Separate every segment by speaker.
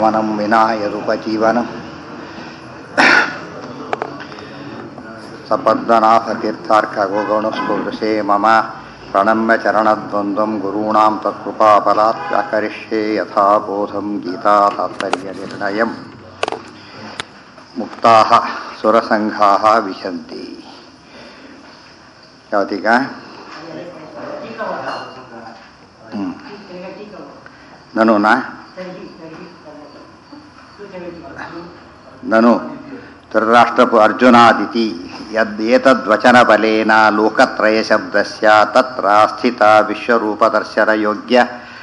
Speaker 1: ವನಂ ವಿನಾ ಯದುಪಜೀವನಂ ಸಪದ್ಮನಾಭತೀರ್ಥಾರ್ಕಗೋಗಣಸ್ಫುರುಷೇ ಮಮ ಪ್ರಣಮ್ಯ ಚರಣದ್ವಂದ್ವಂ ಗುರುಣಾಂ ತತ್ಕೃಪಾಫಲಾತ್ ವ್ಯಾಕರಿಷ್ಯೆ ಯಥಾ ಬೋಧಂ ಗೀತಾ ತಾತ್ಪರ್ಯನಿರ್ಣಯಂ ಮುಕ್ತಾಃ ಸುರಸಂಘಾಃ ವಿಶಂತಿ ಯಾವತ್ತೀಗ ಹ್ಞೂ ನನುನಾ ನನು ಧೃತರಾಷ್ಟ್ರಪು ಅರ್ಜುನಾದಿತಿ ಯದ್ ಏತದ್ವಚನಬಲೇನ ಲೋಕತ್ರಯಶಬ್ದಸ್ಯ ತತ್ರ ಸ್ಥಿತ ವಿಶ್ವರೂಪದರ್ಶನಯೋಗ್ಯ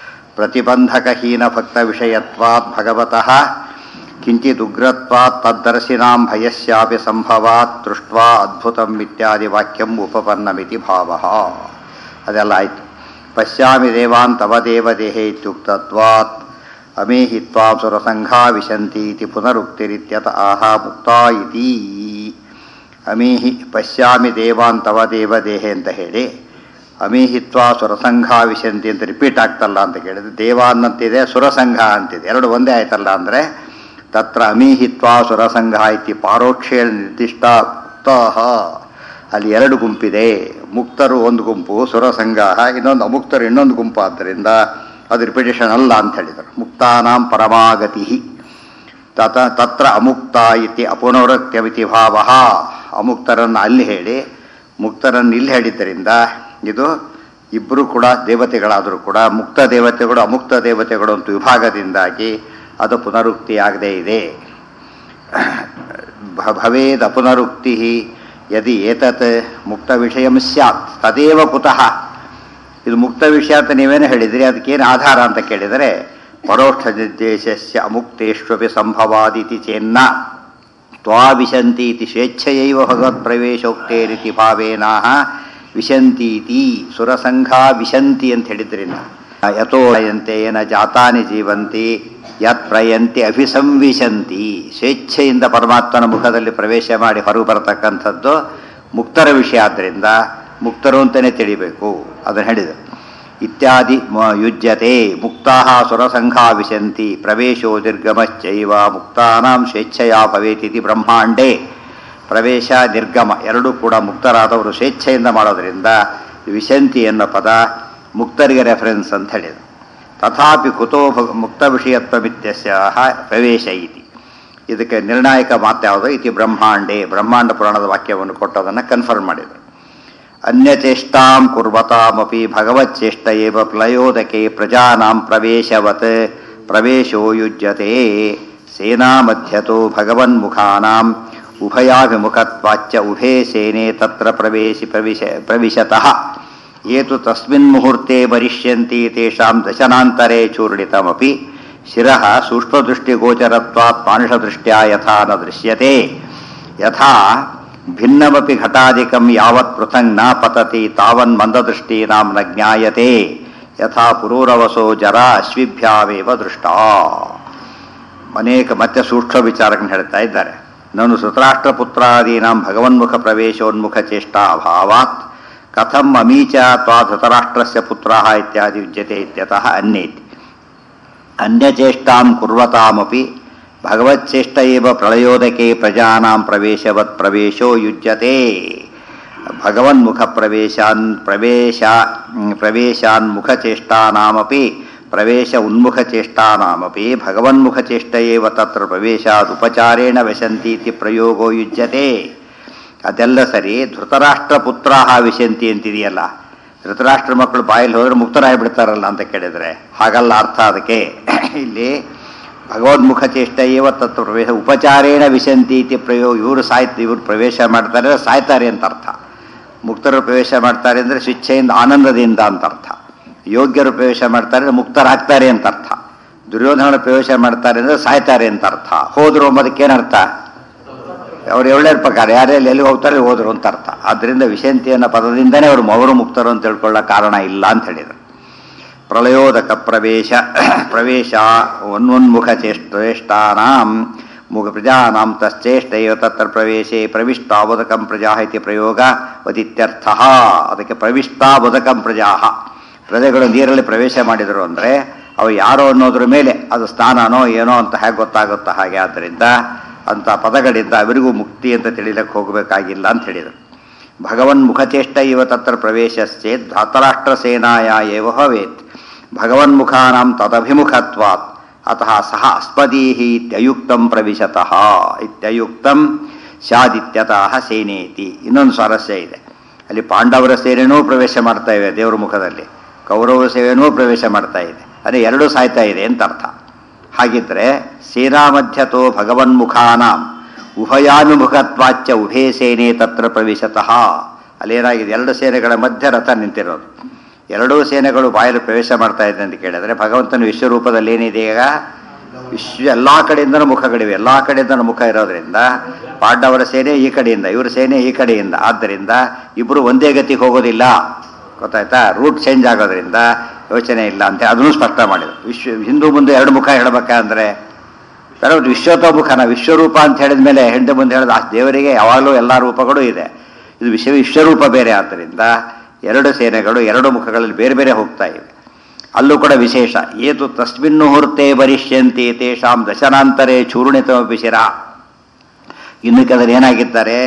Speaker 1: ಪ್ರತಿಬಂಧಕಹೀನಭಕ್ತವಿಷಯತ್ವಾತ್ ಭಗವತಃ ಕಿಂಚಿದುಗ್ರತ್ವಾತ್ ತದ್ದರ್ಶಿನಾಂ ಭಯಸ್ಯಾಪಿ ಸಂಭವಾತ್ ದೃಷ್ಟ್ವಾ ಅದ್ಭುತಂ ಇತ್ಯಾದಿ ವಾಕ್ಯಂ ಉಪಪನ್ನಮಿತಿ ಭಾವಃ ಅದೆಲ್ಲ ಆಯಿತು ಪಶ್ಯಾಮಿ ದೇವಾನ್ ತವ ದೇವದೇಹೇ ಇತ್ಯುಕ್ತತ್ವಾತ್ ಅಮೇಹಿ ತ್ವಾಂ ಸುರಸಂಘಾ ವಿಶಂತಿ ಇತಿ ಪುನರುಕ್ತಿರಿತ್ಯತ ಆಹ ಮುಕ್ತಾ ಇತಿ ಅಮೇಹಿ ಪಶ್ಯಾಮಿ ದೇವಾನ್ ತವ ದೇವದೇಹೆ ಅಂತ ಹೇಳಿ ಅಮೇಹಿತ್ವ ಸುರಸಂಘ ವಿಶಂತಿ ಅಂತ ರಿಪೀಟ್ ಆಗ್ತಲ್ಲ ಅಂತ ಕೇಳಿದ್ರೆ ದೇವ ಅನ್ನಂತಿದೆ ಸುರಸಂಘ ಅಂತಿದೆ ಎರಡು ಒಂದೇ ಆಯ್ತಲ್ಲ ಅಂದರೆ ತತ್ರ ಅಮೀಹಿತ್ವ ಸುರಸಂಘ ಇತಿ ಪಾರೋಕ್ಷೇ ನಿರ್ದಿಷ್ಟ ಮುಕ್ತಃ ಅಲ್ಲಿ ಎರಡು ಗುಂಪಿದೆ ಮುಕ್ತರು ಒಂದು ಗುಂಪು ಸುರಸಂಘ ಇನ್ನೊಂದು ಅಮುಕ್ತರು ಇನ್ನೊಂದು ಗುಂಪು ಆದ್ದರಿಂದ ಅದು ರಿಪಿಟೇಷನ್ ಅಲ್ಲ ಅಂತ ಹೇಳಿದರು ಮುಕ್ತಾನಾಂ ಪರಮಾಗತಿ ತತ ತತ್ರ ಅಮುಕ್ತ ಇತಿ ಅಪುನವೃತ್ಯಮಿತಿ ಭಾವ ಅಮುಕ್ತರನ್ನು ಅಲ್ಲಿ ಹೇಳಿ ಮುಕ್ತರನ್ನು ಇಲ್ಲಿ ಹೇಳಿದ್ದರಿಂದ ಇದು ಇಬ್ಬರು ಕೂಡ ದೇವತೆಗಳಾದರೂ ಕೂಡ ಮುಕ್ತ ದೇವತೆಗಳು ಅಮುಕ್ತ ದೇವತೆಗಳು ಅಂತ ವಿಭಾಗದಿಂದಾಗಿ ಅದು ಪುನರುಕ್ತಿಯಾಗದೇ ಇದೆ ಭವೇದ ಪುನರುಕ್ತಿ ಯದಿ ಏತತ್ ಮುಕ್ತ ವಿಷಯ ಸ್ಯಾತ್ ತದೇವ ಕುತಃ ಇದು ಮುಕ್ತ ವಿಷಯ ಅಂತ ನೀವೇನು ಹೇಳಿದ್ರಿ ಅದಕ್ಕೇನು ಆಧಾರ ಅಂತ ಕೇಳಿದರೆ ಪರೋಕ್ಷ ನಿರ್ದೇಶಸ್ಯ ಅಮುಕ್ತೇಶ್ವಪಿ ಸಂಭವಾದಿತಿ ಚೇನ್ನ ತ್ವಾವಿಶಂತಿ ಇತಿ ಸ್ವೇಚ್ಛಯೈವ ಭಗವತ್ ಪ್ರವೇಶೋಕ್ತೇರಿತಿ ಭಾವೇನಾಹ ವಿಶಂತೀತಿ ಸುರಸಂಘಾ ವಿಶಂತಿ ಅಂತ ಹೇಳಿದ್ರಿನ ಯಥೋ ಯಂತೆ ಏನ ಜಾತಾನಿ ಜೀವಂತಿ ಯತ್ ಪ್ರಯಂತಿ ಅಭಿಸಂವಿಶಂತಿ ಸ್ವೇಚ್ಛೆಯಿಂದ ಪರಮಾತ್ಮನ ಮುಖದಲ್ಲಿ ಪ್ರವೇಶ ಮಾಡಿ ಹೊರಗೆ ಬರತಕ್ಕಂಥದ್ದು ಮುಕ್ತರ ವಿಷಯ ಆದ್ದರಿಂದ ಮುಕ್ತರು ಅಂತಲೇ ತಿಳಿಬೇಕು ಅದನ್ನು ಹೇಳಿದರು ಇತ್ಯಾದಿ ಯುಜ್ಯತೆ ಮುಕ್ತಾ ಸುರಸಂಘಾ ವಿಶಂತಿ ಪ್ರವೇಶೋ ನಿರ್ಗಮಶ್ಚೈವ ಮುಕ್ತಾನಾಂ ಸ್ವೇಚ್ಛೆಯ ಭವೇತಿತಿ ಬ್ರಹ್ಮಾಂಡೇ ಪ್ರವೇಶ ನಿರ್ಗಮ ಎರಡೂ ಕೂಡ ಮುಕ್ತರಾದವರು ಸ್ವೇಚ್ಛೆಯಿಂದ ಮಾಡೋದರಿಂದ ವಿಶಂತಿ ಎನ್ನೋ ಪದ ಮುಕ್ತರಿಗೆ ರೆಫರೆನ್ಸ್ ಅಂತ ಹೇಳಿದರು ತಥಾಪಿ ಕುತೋ ಮುಕ್ತ ವಿಷಯತ್ವಮಿತ್ಯಸ್ಯ ಪ್ರವೇಶ ಇತಿ ಇದಕ್ಕೆ ನಿರ್ಣಾಯಕ ಮಾತು ಯಾವುದು ಇತಿ ಬ್ರಹ್ಮಾಂಡೇ ಬ್ರಹ್ಮಾಂಡ ಪುರಾಣದ ವಾಕ್ಯವನ್ನು ಕೊಟ್ಟೋದನ್ನು ಕನ್ಫರ್ಮ್ ಮಾಡಿದರು ಅನ್ಯಚೇಷ್ಟಾಂ ಕುರ್ವತಾಮಪಿ ಭಗವಚ್ಚೇಷ್ಟ ಏವ ಪ್ಲಯೋದಕೆ ಪ್ರಜಾನಾಂ ಪ್ರವೇಶವತ್ ಪ್ರವೇಶೋ ಯುಜ್ಯತೆ ಸೇನಾಮಧ್ಯತೋ ಭಗವನ್ಮುಖಾನಾಂ ಉಭಯಾಭಿಮುಖತ್ವಾಚ್ಚ ಉಭೇ ಸೇನೆ ತತ್ರ ಪ್ರವೇಶಿ ಪ್ರವಿಶ ಪ್ರವಿಶತಃ ಏತು ತಸ್ಮಿನ್ ಮುಹೂರ್ತೆ ಭರಿಷ್ಯಂತಿ ತೇಷಾಂ ದಶನಾಂತರೇ ಚೂರ್ಣಿತಮಪಿ ಶಿರಃ ಸೂಕ್ಷ್ಮದೃಷ್ಟಿಗೋಚರತ್ವಾತ್ ಮಾನುಷದೃಷ್ಟ್ಯಾ ಯಥಾ ನ ದೃಶ್ಯತೆ ಯಥಾ ಭಿನ್ನಮಪಿ ಘಟಾಧಿಕಂ ಯಾವತ್ ಪೃಥಂಗ್ ನ ಪತತಿ ತಾವನ್ ಮಂದದೃಷ್ಟೀನಾಂ ನ ಜ್ಞಾಯತೆ ಯಥಾ ಪುರೂರವಸೋ ಜರ ಅಶ್ವಿಭ್ಯಾವೇವ ದೃಷ್ಟ ಅನೇಕ ಮತ್ತೆ ಸೂಕ್ಷ್ಮ ವಿಚಾರಗಳನ್ನು ಹೇಳ್ತಾ ಇದ್ದಾರೆ ನಾನು ಧೃತರಾಷ್ಟ್ರಪುತ್ರಾದೀನಾಂ ಭಗವನ್ಮುಖ ಪ್ರವೇಶೋನ್ಮುಖ ಚೇಷ್ಟಾ ಅಭಾವಾತ್ ಕಥಂ ಅಮೀಚ ತ್ವಾ ಧೃತರಾಷ್ಟ್ರಸ್ಯ ಪುತ್ರಃ ಇತ್ಯಾದಿ ಉಚ್ಯತೆ ಇತ್ಯತಃ ಅನ್ಯೇತಿ ಅನ್ಯಚೇಷ್ಟಾಂ ಕುರ್ವತಾಮಪಿ ಭಗವಚ್ಚೇಷ್ಟ ಏವ ಪ್ರಳಯೋದಕೆ ಪ್ರಜಾನಾಂ ಪ್ರವೇಶವತ್ ಪ್ರವೇಶೋ ಯುಜ್ಯತೆ ಭಗವನ್ಮುಖ ಪ್ರವೇಶಾನ್ ಪ್ರವೇಶ ಪ್ರವೇಶಾನ್ಮುಖಚೇಷ್ಟಾನಾಮಪಿ ಪ್ರವೇಶ ಉನ್ಮುಖಚೇಷ್ಟಾನಾಮಪಿ ಭಗವನ್ಮುಖಚೇಷ್ಟ ಏವ ತತ್ರ ಪ್ರವೇಶಾದ್ ಉಪಚಾರೇಣ ವ್ಯಸಂತೀತಿ ಪ್ರಯೋಗೋ ಯುಜ್ಯತೆ ಅದೆಲ್ಲ ಸರಿ ಧೃತರಾಷ್ಟ್ರ ಪುತ್ರ ವಿಶಂತಿ ಅಂತಿದೆಯಲ್ಲ ಧೃತರಾಷ್ಟ್ರ ಮಕ್ಕಳು ಬಾಯಲ್ಲಿ ಹೋದ್ರೆ ಮುಕ್ತರಾಗಿಬಿಡ್ತಾರಲ್ಲ ಅಂತ ಕೇಳಿದರೆ ಹಾಗಲ್ಲ ಅರ್ಥ ಅದಕ್ಕೆ ಇಲ್ಲಿ ಭಗವದ್ಮುಖ ಚೇಷ್ಟ ಏವ ತತ್ವ ಪ್ರವೇಶ ಉಪಚಾರೇಣ ವಿಶಂತಿ ಇತಿ ಪ್ರಯೋಗ ಇವರು ಸಾಯ್ತು ಇವರು ಪ್ರವೇಶ ಮಾಡ್ತಾರೆ ಸಾಯ್ತಾರೆ ಅಂತ ಅರ್ಥ ಮುಕ್ತರು ಪ್ರವೇಶ ಮಾಡ್ತಾರೆ ಅಂದರೆ ಸ್ವಿಚ್ಛೆಯಿಂದ ಆನಂದದಿಂದ ಅಂತ ಅರ್ಥ ಯೋಗ್ಯರು ಪ್ರವೇಶ ಮಾಡ್ತಾರೆ ಮುಕ್ತರಾಗ್ತಾರೆ ಅಂತ ಅರ್ಥ ದುರ್ಯೋಧನ ಪ್ರವೇಶ ಮಾಡ್ತಾರೆ ಅಂದರೆ ಸಾಯ್ತಾರೆ ಅಂತ ಅರ್ಥ ಹೋದ್ರು ಎಂಬುದಕ್ಕೇನರ್ಥ ಅವ್ರು ಒಳ್ಳೆಯ ಪ್ರಕಾರ ಯಾರೆಲ್ಲಿ ಎಲ್ಲಿ ಹೋಗ್ತಾರೆ ಹೋದ್ರು ಅಂತ ಅರ್ಥ ಆದ್ದರಿಂದ ವಿಶಂತಿ ಅನ್ನೋ ಪದದಿಂದನೇ ಅವರು ಅವರು ಮುಕ್ತರು ಅಂತ ತಿಳ್ಕೊಳ್ಳೋ ಕಾರಣ ಇಲ್ಲ ಅಂತ ಹೇಳಿದರು ಪ್ರಳಯೋದಕ ಪ್ರವೇಶ ಪ್ರವೇಶ ಉನ್ಮುಖ ಚೇಷ್ಟೇಷ್ಟಾನಾಂ ಮುಖ ಪ್ರಜಾನಾಂ ತಶ್ಚೇಷ್ಟೈವ ತತ್ರ ಪ್ರವೇಶೆ ಪ್ರವಿಷ್ಟಾಬೋಧಕಂ ಪ್ರಜಾ ಇತಿ ಪ್ರಯೋಗ ವದಿತ್ಯರ್ಥ ಅದಕ್ಕೆ ಪ್ರವಿಷ್ಟಾಬೋಧಕಂ ಪ್ರಜಾ ಪ್ರಜೆಗಳು ನೀರಲ್ಲಿ ಪ್ರವೇಶ ಮಾಡಿದರು ಅಂದರೆ ಅವು ಯಾರೋ ಅನ್ನೋದ್ರ ಮೇಲೆ ಅದು ಸ್ಥಾನನೋ ಏನೋ ಅಂತ ಹೇಗೆ ಗೊತ್ತಾಗುತ್ತೋ ಹಾಗೆ ಆದ್ದರಿಂದ ಅಂತ ಪದಗಳಿಂದ ಅವರಿಗೂ ಮುಕ್ತಿ ಅಂತ ತಿಳಿಲಕ್ಕೆ ಹೋಗಬೇಕಾಗಿಲ್ಲ ಅಂತ ಹೇಳಿದರು ಭಗವನ್ ಮುಖಚೇಷ್ಟ ಇವ ತತ್ರ ಪ್ರವೇಶಶ್ಚೇತ್ ಧಾತರಾಷ್ಟ್ರ ಸೇನಾಯ ಏವ ಭವೇತ್ ಭಗವನ್ಮುಖಾನಾಂ ತದಭಿಮುಖತ್ವಾತ್ ಅತಃ ಸಹ ಅಸ್ಮದೀಹಿ ಇತ್ಯಯುಕ್ತಂ ಪ್ರವಿಶತಃ ಇತ್ಯಯುಕ್ತಂ ಸ್ಯಾದಿತ್ಯತಃ ಸೇನೇತಿ ಇನ್ನೊಂದು ಸ್ವಾರಸ್ಯ ಇದೆ ಅಲ್ಲಿ ಪಾಂಡವರ ಸೇನೆನೂ ಪ್ರವೇಶ ಮಾಡ್ತಾ ಇವೆ ದೇವರ ಮುಖದಲ್ಲಿ ಕೌರವ ಸೇವೆನೂ ಪ್ರವೇಶ ಮಾಡ್ತಾ ಇದೆ ಅದೇ ಎರಡೂ ಸಾಯ್ತಾ ಇದೆ ಅಂತ ಅರ್ಥ ಹಾಗಿದ್ರೆ ಸೇನಾ ಮಧ್ಯತೋ ಭಗವನ್ಮುಖಾನಾಂ ಉಭಯಾನುಮುಖತ್ವಾಚ್ಯ ಉಭಯ ಸೇನೆ ತತ್ರ ಪ್ರವೇಶತಃ ಅಲ್ಲೇನಾಗಿದೆ ಎರಡು ಸೇನೆಗಳ ಮಧ್ಯ ರಥ ನಿಂತಿರೋದು ಎರಡೂ ಸೇನೆಗಳು ಬಾಯಲ್ಲಿ ಪ್ರವೇಶ ಮಾಡ್ತಾ ಇದೆ ಅಂತ ಕೇಳಿದ್ರೆ ಭಗವಂತನ ವಿಶ್ವರೂಪದಲ್ಲಿ ಏನಿದೆ ಈಗ ವಿಶ್ವ ಎಲ್ಲ ಕಡೆಯಿಂದನೂ ಮುಖಗಳಿವೆ ಎಲ್ಲ ಕಡೆಯಿಂದನೂ ಮುಖ ಇರೋದ್ರಿಂದ ಪಾಂಡವರ ಸೇನೆ ಈ ಕಡೆಯಿಂದ ಇವ್ರ ಸೇನೆ ಈ ಕಡೆಯಿಂದ ಆದ್ದರಿಂದ ಇಬ್ಬರು ಒಂದೇ ಗತಿಗೆ ಹೋಗೋದಿಲ್ಲ ಗೊತ್ತಾಯ್ತಾ ರೂಟ್ ಚೇಂಜ್ ಆಗೋದ್ರಿಂದ ಯೋಚನೆ ಇಲ್ಲ ಅಂತ ಅದನ್ನು ಸ್ಪಷ್ಟ ಮಾಡಿದ್ರು ವಿಶ್ವ ಹಿಂದೂ ಮುಂದೆ ಎರಡು ಮುಖ ಹೇಳಬೇಕಂದ್ರೆ ಬರೋದು ವಿಶ್ವತೋಮುಖನ ವಿಶ್ವರೂಪ ಅಂತ ಹೇಳಿದ ಮೇಲೆ ಹಿಂದೆ ಮುಂದೆ ಹೇಳಿದ ಆ ದೇವರಿಗೆ ಯಾವಾಗಲೂ ಎಲ್ಲ ರೂಪಗಳು ಇದೆ ಇದು ವಿಶ್ವ ವಿಶ್ವರೂಪ ಬೇರೆ ಆದ್ದರಿಂದ ಎರಡು ಸೇನೆಗಳು ಎರಡು ಮುಖಗಳಲ್ಲಿ ಬೇರೆ ಬೇರೆ ಹೋಗ್ತಾ ಇವೆ ಅಲ್ಲೂ ಕೂಡ ವಿಶೇಷ ಏತು ತಸ್ಮಿನ್ ಮುಹೂರ್ತೆ ಭರಿಷ್ಯಂತಿ ತೇಷಾಂ ದಶನಾಂತರೇ ಚೂರ್ಣಿತಮಪಿ ಶಿರ ಇನ್ನು ಕೆಲವರು ಏನಾಗಿದ್ದಾರೆ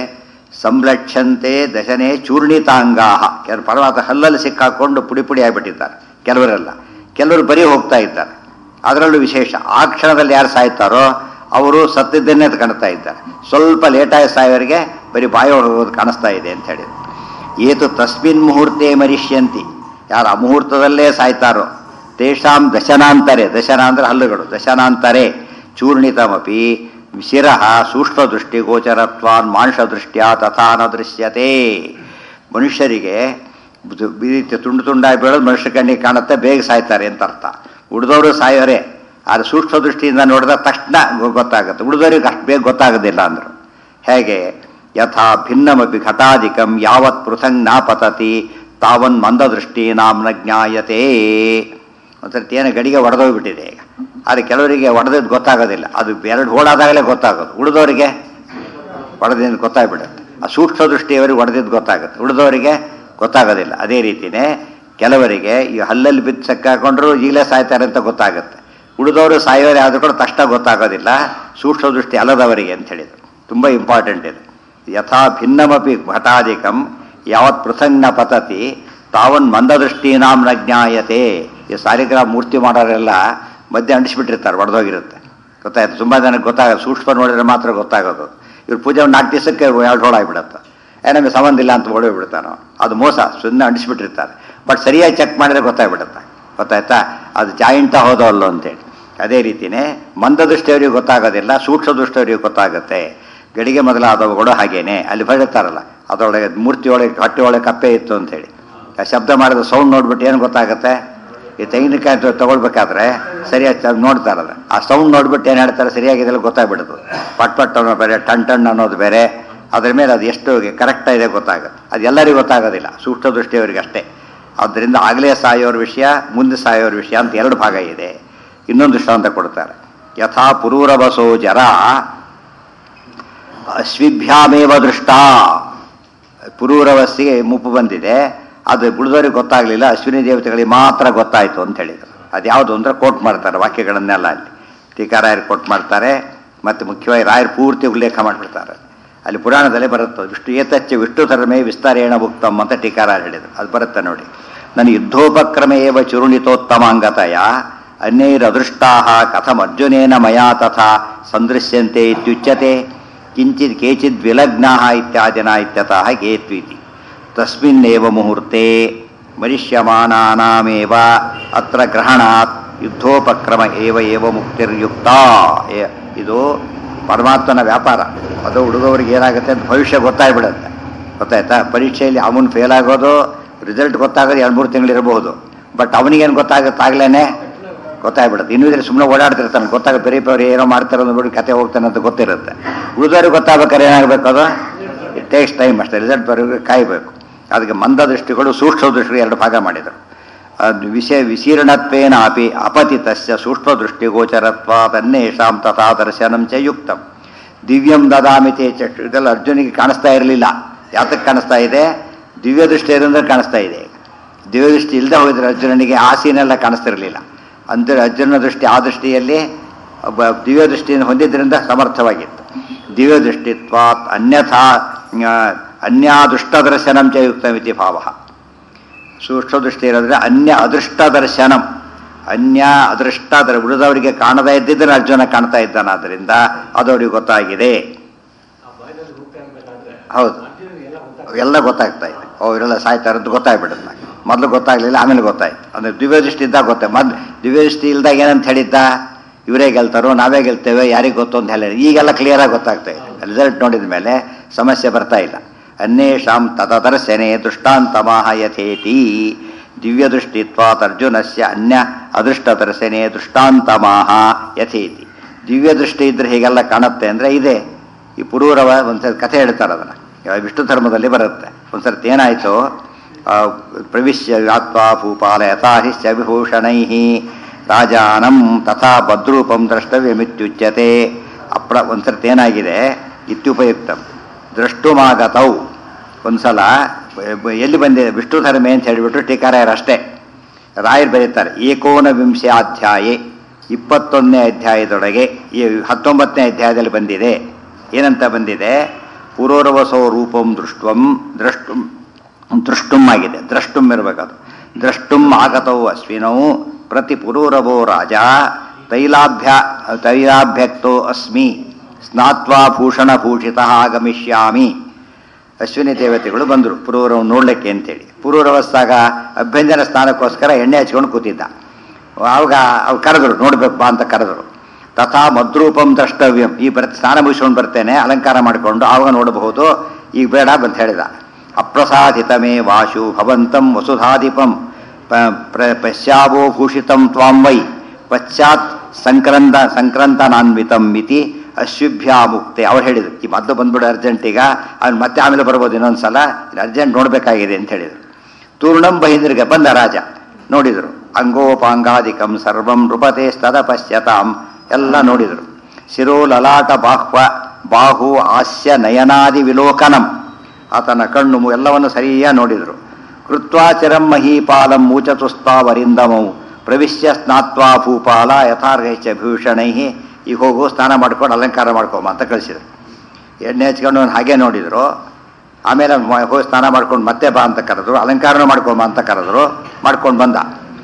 Speaker 1: ಸಂಲಕ್ಷಂತೆ ದಶನೆ ಚೂರ್ಣಿತಾಂಗಾಹ ಕೆಲವರು ಪರ್ವತ ಹಲ್ಲಲ್ಲಿ ಸಿಕ್ಕಾಕೊಂಡು ಪುಡಿ ಪುಡಿ ಆಗಿಬಿಟ್ಟಿದ್ದಾರೆ ಕೆಲವರೆಲ್ಲ ಕೆಲವರು ಬರೀ ಹೋಗ್ತಾ ಇದ್ದಾರೆ ಅದರಲ್ಲೂ ವಿಶೇಷ ಆ ಕ್ಷಣದಲ್ಲಿ ಯಾರು ಸಾಯ್ತಾರೋ ಅವರು ಸತ್ತಿದ್ದನ್ನೇ ಕಾಣ್ತಾ ಇದ್ದಾರೆ ಸ್ವಲ್ಪ ಲೇಟಾಗಿ ಸಾಯೋರಿಗೆ ಬರೀ ಬಾಯಿ ಹೋಗೋದು ಕಾಣಿಸ್ತಾ ಇದೆ ಅಂತ ಹೇಳಿದ್ರು ಏತು ತಸ್ಮಿನ್ ಮುಹೂರ್ತೆ ಮರಿಷ್ಯಂತಿ ಯಾರು ಆ ಮುಹೂರ್ತದಲ್ಲೇ ಸಾಯ್ತಾರೋ ತೇಷಾಂ ದಶನಾಂತರೆ ದಶನ ಅಂದ್ರೆ ಹಲ್ಲುಗಳು ದಶನಾಂತರೆ ಚೂರ್ಣಿತಮಪಿ ಶಿರಃ ಸೂಕ್ಷ್ಮ ದೃಷ್ಟಿ ಗೋಚರತ್ವಾನ್ ಮಾನುಷ ದೃಷ್ಟ್ಯಾ ತಥಾ ನ ದೃಶ್ಯತೆ ಮನುಷ್ಯರಿಗೆ ಇದು- ಈ ರೀತಿ ತುಂಡು ತುಂಡಾಗಿ ಬೀಳೋದು ಮನುಷ್ಯ ಕಣ್ಣಿಗೆ ಕಾಣುತ್ತೆ ಬೇಗ ಸಾಯ್ತಾರೆ ಅಂತ ಅರ್ಥ ಉಳಿದವರು ಸಾಯೋರೆ ಆದರೆ ಸೂಕ್ಷ್ಮ ದೃಷ್ಟಿಯಿಂದ ನೋಡಿದ ತಕ್ಷಣ ಗೊ- ಗೊತ್ತಾಗುತ್ತೆ ಉಳಿದವರಿಗೆ ಅಷ್ಟು ಬೇಗ ಗೊತ್ತಾಗೋದಿಲ್ಲ ಅಂದರು ಹೇಗೆ ಯಥಾ ಭಿನ್ನಮಪಿ ಘಟಾಧಿಕಂ ಯಾವತ್ ಪೃಥಂಗ್ ನ ಪತತಿ ತಾವನ್ ಮಂದದೃಷ್ಟಿ ನಾಮ್ನ ಜ್ಞಾಯತೆ ಒಂದ್ಸರ್ತಿ ಏನೋ ಗಡಿಗೆ ಒಡೆದೋಗ್ಬಿಟ್ಟಿದೆ ಈಗ ಆದರೆ ಕೆಲವರಿಗೆ ಒಡೆದದ್ದು ಗೊತ್ತಾಗೋದಿಲ್ಲ ಅದು ಎರಡು ಓಡಾದಾಗಲೇ ಗೊತ್ತಾಗೋದು ಉಳಿದವರಿಗೆ ಒಡೆದಿಂದ ಗೊತ್ತಾಗ್ಬಿಡುತ್ತೆ ಆ ಸೂಕ್ಷ್ಮ ದೃಷ್ಟಿಯವರಿಗೆ ಒಡೆದಿದ್ದು ಗೊತ್ತಾಗುತ್ತೆ ಉಳಿದವರಿಗೆ ಗೊತ್ತಾಗೋದಿಲ್ಲ ಅದೇ ರೀತಿಯೇ ಕೆಲವರಿಗೆ ಈ ಹಲ್ಲಲ್ಲಿ ಬಿದ್ದು ಸಕ್ಕಾಕೊಂಡ್ರು ಈಗಲೇ ಸಾಯ್ತಾರೆ ಅಂತ ಗೊತ್ತಾಗುತ್ತೆ ಉಳಿದವರು ಸಾಯೋರೆ ಆದರೂ ಕೂಡ ತಕ್ಷಣ ಗೊತ್ತಾಗೋದಿಲ್ಲ ಸೂಕ್ಷ್ಮ ದೃಷ್ಟಿ ಅಲ್ಲದವರಿಗೆ ಅಂತ ಹೇಳಿದರು ತುಂಬ ಇಂಪಾರ್ಟೆಂಟ್ ಇದು ಯಥಾ ಭಿನ್ನಮಪಿ ಘಟಾಧಿಕಂ ಯಾವತ್ ಪೃಥಂಗ್ನ ಪತತಿ ತಾವನ್ ಮಂದದೃಷ್ಟಿನಾಂ ನ ಜ್ಞಾಯತೆ ಈ ಸಾಲಿಗ್ರಾಮ ಮೂರ್ತಿ ಮಾಡೋರೆಲ್ಲ ಮಧ್ಯೆ ಅಂಟಿಸ್ಬಿಟ್ಟಿರ್ತಾರೆ ಒಡೆದೋಗಿರುತ್ತೆ ಗೊತ್ತಾಯ್ತು ತುಂಬ ಜನಕ್ಕೆ ಗೊತ್ತಾಗೋದು ಸೂಕ್ಷ್ಮ ನೋಡಿದ್ರೆ ಮಾತ್ರ ಗೊತ್ತಾಗೋದು ಇವ್ರು ಪೂಜೆ ಒಂದು ನಾಲ್ಕು ದಿವಸಕ್ಕೆ ಎರಡು ಹೋಳಾಗ್ಬಿಡುತ್ತೆ ಏ ನಮಗೆ ಸಂಬಂಧ ಇಲ್ಲ ಅಂತ ಹೊಡೋಗ್ಬಿಡ್ತಾನೋ ಅದು ಮೋಸ ಸುಮ್ಮನೆ ಅಂಟಿಸ್ಬಿಟ್ಟಿರ್ತಾರೆ ಬಟ್ ಸರಿಯಾಗಿ ಚೆಕ್ ಮಾಡಿದ್ರೆ ಗೊತ್ತಾಗ್ಬಿಡುತ್ತೆ ಗೊತ್ತಾಯ್ತಾ ಅದು ಜಾಯಿಂಟ ಹೋದೋ ಅಲ್ಲೋ ಅಂತೇಳಿ ಅದೇ ರೀತಿಯೇ ಮಂದದೃಷ್ಟಿಯವರಿಗೆ ಗೊತ್ತಾಗೋದಿಲ್ಲ ಸೂಕ್ಷ್ಮ ದೃಷ್ಟಿಯವರಿಗೆ ಗೊತ್ತಾಗುತ್ತೆ ಗಡಿಗೆ ಮೊದಲಾದವುಗಳು ಹಾಗೇನೆ ಅಲ್ಲಿ ಬರುತ್ತಾರಲ್ಲ ಅದರೊಳಗೆ ಮೂರ್ತಿಯೊಳಗೆ ಹೊಟ್ಟೆಯೊಳಗೆ ಕಪ್ಪೆ ಇತ್ತು ಅಂತೇಳಿ ಆ ಶಬ್ದ ಮಾಡಿದ ಸೌಂಡ್ ನೋಡ್ಬಿಟ್ಟು ಏನು ಗೊತ್ತಾಗುತ್ತೆ ಈ ತೆಂಗಿನಕಾಯಿ ತ- ತಗೊಳ್ಬೇಕಾದ್ರೆ ಸರಿಯಾಗಿ ಚ- ನೋಡ್ತಾರಲ್ಲ ಆ ಸೌಂಡ್ ನೋಡ್ಬಿಟ್ಟು ಏನು ಹೇಳ್ತಾರೆ ಸರಿಯಾಗಿದೆ ಗೊತ್ತಾಗ್ಬಿಡುದು ಪಟ್ ಪಟ್ ಅನ್ನೋ ಬೇರೆ ಟನ್ ಟನ್ ಅನ್ನೋದು ಬೇರೆ ಅದ್ರ ಮೇಲೆ ಅದು ಎಷ್ಟು ಕರೆಕ್ಟ್ ಇದೆ ಗೊತ್ತಾಗುತ್ತೆ ಅದು ಎಲ್ಲರಿಗೂ ಗೊತ್ತಾಗೋದಿಲ್ಲ ಸೂಕ್ಷ್ಮ ದೃಷ್ಟಿಯವರಿಗೆ ಅಷ್ಟೇ ಆದ್ದರಿಂದ ಆಗಲೇ ಸಾಯೋರ ವಿಷಯ ಮುಂದೆ ಸಾಯೋರ ವಿಷಯ ಅಂತ ಎರಡು ಭಾಗ ಇದೆ ಇನ್ನೊಂದು ದೃಷ್ಟಾಂತ ಕೊಡ್ತಾರೆ ಯಥಾ ಪುರೂರವಸೋ ಜರ ಅಶ್ವಿಭ್ಯಾಮೇವ ದೃಷ್ಟ ಪುರೂರವಸ್ಸಿಗೆ ಮುಪ್ಪು ಬಂದಿದೆ ಅದು ಉಳಿದವರಿಗೆ ಗೊತ್ತಾಗಲಿಲ್ಲ ಅಶ್ವಿನಿ ದೇವತೆಗಳಿಗೆ ಮಾತ್ರ ಗೊತ್ತಾಯಿತು ಅಂತ ಹೇಳಿದರು ಅದು ಯಾವುದು ಅಂದ್ರೆ ಕೋಟ್ ಮಾಡ್ತಾರೆ ವಾಕ್ಯಗಳನ್ನೆಲ್ಲ ಅಲ್ಲಿ ಟೀಕಾರಾಯರು ಕೋಟ್ ಮಾಡ್ತಾರೆ ಮತ್ತು ಮುಖ್ಯವಾಗಿ ರಾಯರು ಪೂರ್ತಿ ಉಲ್ಲೇಖ ಮಾಡಿಬಿಡ್ತಾರೆ ಅಲ್ಲಿ ಪುರಾಣದಲ್ಲೇ ಬರುತ್ತೆ ವಿಷ್ಣು ಏತಚ್ಚ ವಿಷ್ಣು ಧರ್ಮೇ ವಿಸ್ತಾರೇಣ ಉಕ್ತಮ್ ಅಂತ ಟೀಕಾರಾಯ ಹೇಳಿದರು ಅದು ಬರುತ್ತೆ ನೋಡಿ ನನ್ನ ಯುದ್ಧೋಪಕ್ರಮ ಏವ ಚುರುಣಿತೋತ್ತಮಾಂಗತಯ ಅನ್ಯೈರದೃಷ್ಟಾ ಕಥಂ ಅರ್ಜುನೇನ ಮಯಾ ತಥಾ ಸಂದೃಶ್ಯಂತೆ ಇತ್ಯುಚ್ಯತೆ ಕಿಂಚಿತ್ ಕೇಚಿದ್ ವಿಲಗ್ನಾ ಇತ್ಯಾದಿನ ಇತ್ಯತಃ ಗೇತ್ವಿತಿ ತಸ್ಮಿನ್ನೇವ ಮುಹೂರ್ತೆ ಮರಿಷ್ಯಮಾನಾನಾಮೇವ ಅತ್ರ ಗ್ರಹಣಾತ್ ಯುದ್ಧೋಪಕ್ರಮ ಏವ ಏವ ಮುಕ್ತಿರ್ಯುಕ್ತ ಏ- ಇದು ಪರಮಾತ್ಮನ ವ್ಯಾಪಾರ ಅದು ಹುಡುಗವ್ರಿಗೆ ಏನಾಗುತ್ತೆ ಅಂತ ಭವಿಷ್ಯ ಗೊತ್ತಾಗ್ಬಿಡುತ್ತೆ ಗೊತ್ತಾಯ್ತಾ ಪರೀಕ್ಷೆಯಲ್ಲಿ ಅವನು ಫೇಲ್ ಆಗೋದು ರಿಸಲ್ಟ್ ಗೊತ್ತಾಗೋದು ಎರಡು ಮೂರು ತಿಂಗಳಿರಬಹುದು ಬಟ್ ಅವನಿಗೇನು ಗೊತ್ತಾಗುತ್ತೆ ಆಗ್ಲೇನೆ ಗೊತ್ತಾಗ್ಬಿಡುತ್ತೆ ಇನ್ನೂ ಇದ್ರೆ ಸುಮ್ಮನೆ ಓಡಾಡ್ತಿರ್ತಾನೆ ಗೊತ್ತಾಗ ಬೇರೆ ಬೇರೆ ಏನೋ ಮಾಡ್ತಾರೋ ನೋಡಿ ಕತೆ ಹೋಗ್ತಾನೆ ಅಂತ ಗೊತ್ತಿರುತ್ತೆ ಉಳಿದವ್ರಿಗೆ ಗೊತ್ತಾಗ್ಬೇಕಾದ್ರೆ ಏನಾಗಬೇಕು ಅದು ಇಟ್ ಟೇಕ್ಸ್ ಟೈಮ್ ಅಷ್ಟೇ ರಿಸಲ್ಟ್ ಬರೋರಿಗೆ ಕಾಯಬೇಕು ಅದಕ್ಕೆ ಮಂದ ದೃಷ್ಟಿಗಳು ಸೂಕ್ಷ್ಮ ದೃಷ್ಟಿ ಎರಡು ಭಾಗ ಮಾಡಿದರು ಅದು ವಿಷಯ ವಿಶೀರ್ಣತ್ವೇನ ಅಪಿ ಅಪತಿತಸ್ಯ ಸೂಕ್ಷ್ಮ ದೃಷ್ಟಿ ಗೋಚರತ್ವ ತನ್ನೇಷಾಂ ತಥಾ ದರ್ಶನಂ ಚ ಯುಕ್ತಂ ದಿವ್ಯಂ ದದಾಮಿತೆ ಚಕ್ಷು ಇದೆಲ್ಲ ಅರ್ಜುನಿಗೆ ಕಾಣಿಸ್ತಾ ಇರಲಿಲ್ಲ ಯಾತಕ್ಕೆ ಕಾಣಿಸ್ತಾ ಇದೆ ದಿವ್ಯ ದೃಷ್ಟಿ ಇರೋದ್ರೆ ಕಾಣಿಸ್ತಾ ಇದೆ ದಿವ್ಯ ದೃಷ್ಟಿ ಇಲ್ಲದೆ ಹೋಗಿದ್ರೆ ಅರ್ಜುನನಿಗೆ ಆ ಸೀನೆಲ್ಲ ಕಾಣಿಸ್ತಿರಲಿಲ್ಲ ಅಂದ್ರೆ ಅರ್ಜುನ ದೃಷ್ಟಿ ಆ ದೃಷ್ಟಿಯಲ್ಲಿ ಒಬ್ಬ ದಿವ್ಯ ದೃಷ್ಟಿಯನ್ನು ಹೊಂದಿದ್ದರಿಂದ ಸಮರ್ಥವಾಗಿತ್ತು ದಿವ್ಯ ದೃಷ್ಟಿತ್ವಾತ್ ಅನ್ಯಥಾ ಆ, ಅನ್ಯಾದೃಷ್ಟ ದರ್ಶನಂ ಚ ಯುಕ್ತಮಿತಿ ಭಾವ ಸೂಕ್ಷ್ಮ ದೃಷ್ಟಿ ಇರೋದ್ರೆ ಅನ್ಯ ಅದೃಷ್ಟ ದರ್ಶನಂ ಅನ್ಯ ಅದೃಷ್ಟ ದರ ಉಳಿದವರಿಗೆ ಕಾಣದೇ ಇದ್ದಿದ್ರೆ ಅರ್ಜುನ ಕಾಣ್ತಾ ಇದ್ದಾನಾದ್ರಿಂದ ಅದು ಅವ್ರಿಗೆ ಗೊತ್ತಾಗಿದೆ ಹೌದು ಎಲ್ಲ ಗೊತ್ತಾಗ್ತಾ ಇದೆ ಓ ಇವರೆಲ್ಲ ಸಾಯ್ತಾರೆ ಅಂತ ಗೊತ್ತಾಗ್ಬಿಡುತ್ತೆ ಮೊದಲು ಗೊತ್ತಾಗ್ಲಿಲ್ಲ ಆಮೇಲೆ ಗೊತ್ತಾಯ್ತು ಅಂದ್ರೆ ದಿವ್ಯ ದೃಷ್ಟಿ ಇದ್ದಾಗ ಗೊತ್ತಾಯ್ತು ಮೊದ್ಲು ದಿವ್ಯ ದೃಷ್ಟಿ ಇಲ್ದಾಗ ಏನಂತ ಹೇಳಿದ್ದ ಇವರೇ ಗೆಲ್ತಾರೋ ನಾವೇ ಗೆಲ್ತೇವೆ ಯಾರಿಗೆ ಗೊತ್ತು ಅಂತ ಹೇಳಿ ಈಗೆಲ್ಲ ಕ್ಲಿಯರಾಗಿ ಗೊತ್ತಾಗ್ತಾ ಇದೆ ರಿಸಲ್ಟ್ ನೋಡಿದ ಮೇಲೆ ಸಮಸ್ಯೆ ಬರ್ತಾ ಇಲ್ಲ ಅನ್ಯೇಷಾಂ ತದದರ್ಶನೆ ದೃಷ್ಟಾಂತಮಾಹ ಯಥೇತಿ ದಿವ್ಯ ದೃಷ್ಟಿತ್ವಾತ್ ಅರ್ಜುನಸ್ಯ ಅನ್ಯ ಅದೃಷ್ಟ ದರ್ಶನೆ ದೃಷ್ಟಾಂತಮಾಹ ಯಥೇತಿ ದಿವ್ಯ ದೃಷ್ಟಿ ಇದ್ರೆ ಹೀಗೆಲ್ಲ ಕಾಣುತ್ತೆ ಅಂದ್ರೆ ಇದೆ ಈ ಪುರೂರವ ಒಂದ್ಸರಿ ಕಥೆ ಹೇಳ್ತಾರೆ ಅದನ್ನ ಇವಾಗ ವಿಷ್ಣು ಧರ್ಮದಲ್ಲಿ ಬರುತ್ತೆ ಒಂದ್ಸರ್ತಿ ಏನಾಯ್ತು ಆ, ಪ್ರವಿಶ್ಯ ಆತ್ವಾ ಭೂಪಾಲ ಯಥಾಹಿಶ್ಚ ವಿಭೂಷಣೈ ರಾಜಾನಂ ತಥಾ ಭದ್ರೂಪಂ ದ್ರಷ್ಟವ್ಯಮಿತ್ಯುಚ್ಯತೆ ಅಪ್ರ ಒಂದ್ಸರ್ತಿ ಏನಾಗಿದೆ ಇತ್ಯುಪಯುಕ್ತಂ ದ್ರಷ್ಟುಮಾಗತೌ ಒಂದ್ಸಲ ಬ- ಬ- ಎಲ್ಲಿ ಬಂದಿದೆ ವಿಷ್ಣು ಧರ್ಮೆ ಅಂತ ಹೇಳಿಬಿಟ್ಟು ಟೀಕಾರಾಯರು ಅಷ್ಟೇ ರಾಯರು ಬರೀತಾರೆ ಏಕೋನವಿಂಶ ಅಧ್ಯಾಯೇ ಇಪ್ಪತ್ತೊಂದನೇ ಅಧ್ಯಾಯದೊಳಗೆ ಈ ಹತ್ತೊಂಬತ್ತನೇ ಅಧ್ಯಾಯದಲ್ಲಿ ಬಂದಿದೆ ಏನಂತ ಬಂದಿದೆ ಪುರೋರವಸೋ ರೂಪಂ ದೃಷ್ಟಂ ದ್ರಷ್ಟುಂ ದೃಷ್ಟುಂ ಆಗಿದೆ ದ್ರಷ್ಟುಂ ಇರಬೇಕದು ದ್ರಷ್ಟುಂ ಆಗತೌ ಅಶ್ವಿನೌ ಪ್ರತಿ ಪುರೂರವೋ ರಾಜ ತೈಲಾಭ್ಯ ತೈಲಾಭ್ಯಕ್ತೋ ಅಸ್ಮಿ ಸ್ನಾತ್ವಾ ಭೂಷಣಭೂಷಿತ ಆಗಮಿಷ್ಯಾಮಿ ಅಶ್ವಿನಿ ದೇವತೆಗಳು ಬಂದರು ಪುರೂರವ್ ನೋಡ್ಲಿಕ್ಕೆ ಅಂತೇಳಿ ಪುರೂರವಸ್ದಾಗ ಅಭ್ಯಂಜನ ಸ್ನಾನಕ್ಕೋಸ್ಕರ ಎಣ್ಣೆ ಹಚ್ಕೊಂಡು ಕೂತಿದ್ದ ಅವಾಗ ಅವ್ರು ಕರೆದ್ರು ನೋಡ್ಬೇಕು ಬಾ ಅಂತ ಕರೆದ್ರು ತಥಾ ಮದ್ರೂಪಂ ದ್ರಷ್ಟವ್ಯಂ ಈ ಬರ್ ಸ್ನಾನ ಮುಗಿಸ್ಕೊಂಡು ಬರ್ತೇನೆ ಅಲಂಕಾರ ಮಾಡಿಕೊಂಡು ಆವಾಗ ನೋಡಬಹುದು ಈಗ ಬೇಡ ಅಂತ ಹೇಳಿದ ಅಪ್ರಸಾದಿತಮೇ ವಾಶು ಭವಂತಂ ವಸುಧಾಧಿಪಂ ಪ- ಪ್ರ- ಪಶ್ಚಾವೋ ಭೂಷಿತಂ ತ್ವಾಂ ವೈ ಪಶ್ಚಾತ್ ಸಂಕ್ರಂತ ಸಂಕ್ರಂತನಾನ್ವಿತಂ ಮಿತಿ ಅಶ್ವಿಭ್ಯಾಮುಕ್ತೆ ಅವ್ರು ಹೇಳಿದ್ರು ಈ ಮೊದಲು ಬಂದ್ಬಿಡು ಅರ್ಜೆಂಟೀಗ ಅವ್ನು ಮತ್ತೆ ಆಮೇಲೆ ಬರ್ಬೋದು ಇನ್ನೊಂದ್ಸಲ ಅರ್ಜೆಂಟ್ ನೋಡಬೇಕಾಗಿದೆ ಅಂತ ಹೇಳಿದರು ತೂರ್ಣಂ ಬಹಿಂದ್ರಿಗೆ ಬಂದ ರಾಜ ನೋಡಿದರು ಅಂಗೋಪಾಂಗಾದಿಕಂ ಸರ್ವಂ ನೃಪತೆ ಸ್ತದ ಪಶ್ಯತಾಂ ಎಲ್ಲ ನೋಡಿದರು ಶಿರೋ ಲಲಾಟ ಬಾಹ್ವ ಬಾಹು ಹಾಸ್ಯ ನಯನಾದಿ ವಿಲೋಕನಂ ಆತನ ಕಣ್ಣು ಮು- ಎಲ್ಲವನ್ನು ಸರಿಯಾಗಿ ನೋಡಿದರು ಕೃತ್ವಾಚರಂ ಮಹೀಪಾಲಂ ಮೂಚತುಸ್ತಾವರಿಂದಮೌ ಪ್ರವಿಶ್ಯ ಸ್ನಾತ್ವಾ ಭೂಪಾಲ ಯಥಾರ್ಹೈಚ ಭೂಷಣೈ ಈಗ ಹೋಗು ಸ್ನಾನ ಮಾಡ್ಕೊಂಡು ಅಲಂಕಾರ ಮಾಡ್ಕೊಂಬ ಅಂತ ಕಳಿಸಿದ್ರು ಎಣ್ಣೆ ಹಚ್ಕೊಂಡು ಅವ್ನು ಹಾಗೆ ನೋಡಿದ್ರು ಆಮೇಲೆ ಮ- ಹೋಗಿ ಸ್ನಾನ ಮಾಡ್ಕೊಂಡು ಮತ್ತೆ ಬಾ ಅಂತ ಕರೆದ್ರು ಅಲಂಕಾರನೂ ಮಾಡ್ಕೊಂಬ ಅಂತ ಕರೆದ್ರು ಮಾಡ್ಕೊಂಡು ಬಂದ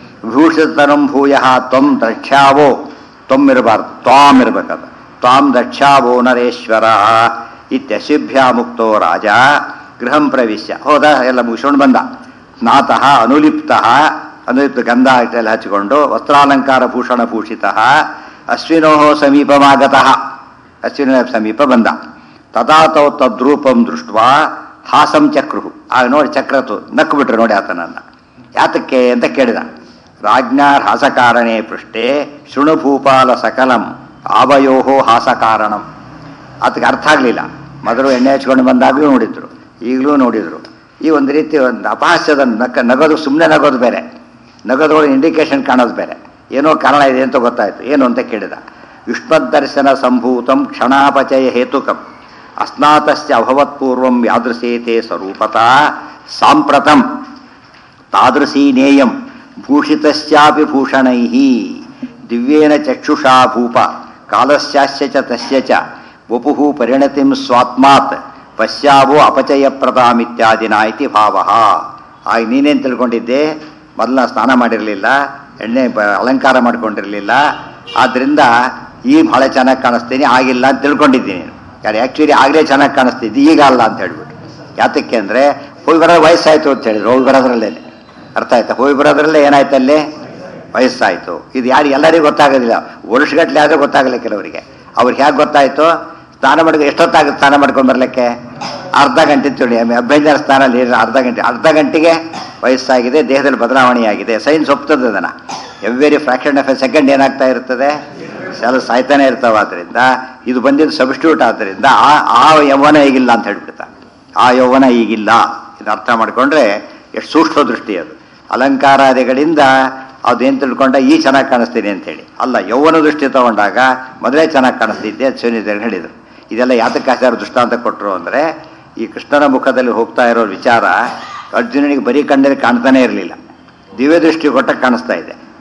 Speaker 1: ಭೂಷಿತನಂ ಭೂಯ ತ್ವಂ ದಕ್ಷಾವೋ ತ್ವಂ ಇರಬಾರ್ದು ತ್ವಾಂ ಇರ್ಬೇಕದು ತ್ವಾಂ ದಕ್ಷಾವೋ ನರೇಶ್ವರ ಇತ್ಯಶಿಭ್ಯ ಮುಕ್ತೋ ರಾಜ ಗೃಹಂ ಪ್ರವಿಶ್ಯ ಹೋದ ಎಲ್ಲ ಮುಗಿಸ್ಕೊಂಡು ಬಂದ ಸ್ನಾತಃ ಅನುಲಿಪ್ತಃ ಅನುಲಿಪ್ತ ಗಂಧ ಎಲ್ಲ ಹಚ್ಚಿಕೊಂಡು ವಸ್ತ್ರಾಲಂಕಾರ ಭೂಷಣ ಭೂಷಿತ ಅಶ್ವಿನೋ ಸಮೀಪಮಾಗತಃ ಅಶ್ವಿನ ಸಮೀಪ ಬಂದ ತದಾ ತೌ ತದ್ರೂಪಂ ದೃಷ್ಟ ಹಾಸಂ ಚಕ್ರು ಆಗ ನೋಡಿ ಚಕ್ರತು ನಕ್ಕು ಬಿಟ್ರು ನೋಡಿ ಆತನನ್ನ ಯಾತಕ್ಕೆ ಅಂತ ಕೇಳಿದ ರಾಜ್ಞಾರ್ ಹಾಸಕಾರಣೆ ಪೃಷ್ಠೆ ಶೃಣುಭೂಪಾಲ ಸಕಲಂ ಆವಯೋಹೋ ಹಾಸಕಾರಣಂ ಅದಕ್ಕೆ ಅರ್ಥ ಆಗಲಿಲ್ಲ ಮೊದಲು ಎಣ್ಣೆ ಹಚ್ಕೊಂಡು ಬಂದಾಗಲೂ ನೋಡಿದ್ರು ಈಗಲೂ ನೋಡಿದ್ರು ಈ ಒಂದು ರೀತಿ ಒಂದು ಅಪಹಾಸ್ಯದ ನಕ್ಕ ನಗೋದು ಸುಮ್ಮನೆ ನಗೋದು ಬೇರೆ ನಗೋದ್ರೊಳಗೆ ಇಂಡಿಕೇಶನ್ ಕಾಣೋದು ಬೇರೆ ಏನೋ ಕಾರಣ ಇದೆ ಅಂತ ಗೊತ್ತಾಯ್ತು ಏನು ಅಂತ ಕೇಳಿದ ಯುಷ್ಮದ್ದರ್ಶನ ಸಂಭೂತಂ ಕ್ಷಣಾಪಚಯ ಹೇತುಕಂ ಅಸ್ನಾತಸ್ಯ ಅಭವತ್ಪೂರ್ವಂ ಯಾದೃಶೇತೆ ಸ್ವರೂಪತಾ ಸಾಂಪ್ರತಂ ತಾದೃಶೀ ನೇಯಂ ಭೂಷಿತಸ್ಯಾಪಿ ಭೂಷಣೈ ದಿವ್ಯೇನ ಚಕ್ಷುಷಾ ಭೂಪ ಕಾಲಸ್ಯಾಸ್ಯ ಚ ತಸ್ಯ ಚ ವಪುಃ ಪರಿಣತಿಂ ಸ್ವಾತ್ಮಾತ್ ಪಶ್ಯಾವೋ ಅಪಚಯಪ್ರದಾಮಿತ್ಯಾದಿನ ಇತಿ ಭಾವ ಆಗ ನೀನೇನು ತಿಳ್ಕೊಂಡಿದ್ದೆ ಮೊದಲ ಸ್ನಾನ ಮಾಡಿರಲಿಲ್ಲ ಎಣ್ಣೆ ಬ- ಅಲಂಕಾರ ಮಾಡ್ಕೊಂಡಿರಲಿಲ್ಲ ಆದ್ದರಿಂದ ಈಗ ಭಾಳ ಚೆನ್ನಾಗಿ ಕಾಣಿಸ್ತೀನಿ ಆಗಿಲ್ಲ ಅಂತ ತಿಳ್ಕೊಂಡಿದ್ದೀನಿ ಯಾರು ಆ್ಯಕ್ಚುಲಿ ಆಗಲೇ ಚೆನ್ನಾಗಿ ಕಾಣಿಸ್ತಿದ್ದಿ ಈಗ ಅಲ್ಲ ಅಂತ ಹೇಳ್ಬಿಟ್ಟು ಯಾತಕ್ಕೆ ಅಂದರೆ ಹೋಗಿ ಬರೋದು ವಯಸ್ಸಾಯ್ತು ಅಂತ ಹೇಳಿದ್ರು ಹೋಗಿ ಬರೋದ್ರಲ್ಲೇ ಅರ್ಥ ಆಯ್ತಾ ಹೋಗಿ ಬರೋದ್ರಲ್ಲೇ ಏನಾಯ್ತು ಅಲ್ಲಿ ವಯಸ್ಸಾಯ್ತು ಇದು ಯಾರು ಎಲ್ಲರಿಗೂ ಗೊತ್ತಾಗೋದಿಲ್ಲ ವರ್ಷಗಟ್ಟಲೆ ಆದರೂ ಗೊತ್ತಾಗಲ್ಲ ಕೆಲವರಿಗೆ ಅವ್ರಿಗೆ ಹೇಗೆ ಗೊತ್ತಾಯ್ತು ಸ್ನಾನ ಮಾಡಿ ಎಷ್ಟೊತ್ತಾಗುತ್ತೆ ಸ್ನಾನ ಮಾಡ್ಕೊಂಡು ಬರ್ಲಿಕ್ಕೆ ಅರ್ಧ ಗಂಟೆ ತಿಳಿ ಆಮೇಲೆ ಅಭ್ಯಂಜನ ಸ್ನಾನ ನೀರು ಅರ್ಧ ಗಂಟೆ ಅರ್ಧ ಗಂಟೆಗೆ ವಯಸ್ಸಾಗಿದೆ ದೇಹದಲ್ಲಿ ಬದಲಾವಣೆಯಾಗಿದೆ ಸೈನ್ಸ್ ಒಪ್ತದೆ ಅದನ್ನು every fraction of a second ಏನಾಗ್ತಾ ಇರ್ತದೆ ಸೆಲ್ ಸಾಯ್ತಾನೆ ಇರ್ತಾವ ಆದ್ರಿಂದ ಇದು ಬಂದಿದ್ದು ಸಬ್ಸ್ಟಿಟ್ಯೂಟ್ ಆದ್ದರಿಂದ ಆ ಆ ಯೌವನ ಈಗಿಲ್ಲ ಅಂತ ಹೇಳ್ಬಿಡ್ತಾ ಆ ಯೌವನ ಈಗಿಲ್ಲ ಇದು ಅರ್ಥ ಮಾಡಿಕೊಂಡ್ರೆ ಎಷ್ಟು ಸೂಕ್ಷ್ಮ ದೃಷ್ಟಿ ಅದು ಅಲಂಕಾರಾದಿಗಳಿಂದ ಅದೇನು ತಿಳ್ಕೊಂಡ ಈ ಚೆನ್ನಾಗಿ ಕಾಣಿಸ್ತೀನಿ ಅಂತೇಳಿ ಅಲ್ಲ ಯೌವನ ದೃಷ್ಟಿ ತಗೊಂಡಾಗ ಮೊದಲೇ ಚೆನ್ನಾಗಿ ಕಾಣಿಸ್ತಿದ್ದೆ ಅಂತ ಸುನೀತರು ಹೇಳಿದರು ಇದೆಲ್ಲ ಯಾತಕ್ಕೆ ಆಚಾರ ದೃಷ್ಟಾಂತ ಕೊಟ್ಟರು ಅಂದರೆ ಈ ಕೃಷ್ಣನ ಮುಖದಲ್ಲಿ ಹೋಗ್ತಾ ಇರೋ ವಿಚಾರ ಅರ್ಜುನನಿಗೆ ಬರೀ ಕಣ್ಣಲ್ಲಿ ಕಾಣ್ತಾನೆ ಇರಲಿಲ್ಲ ದಿವ್ಯ ದೃಷ್ಟಿ ಕೊಟ್ಟ ಕಾಣಿಸ್ತಾ ಇದೆ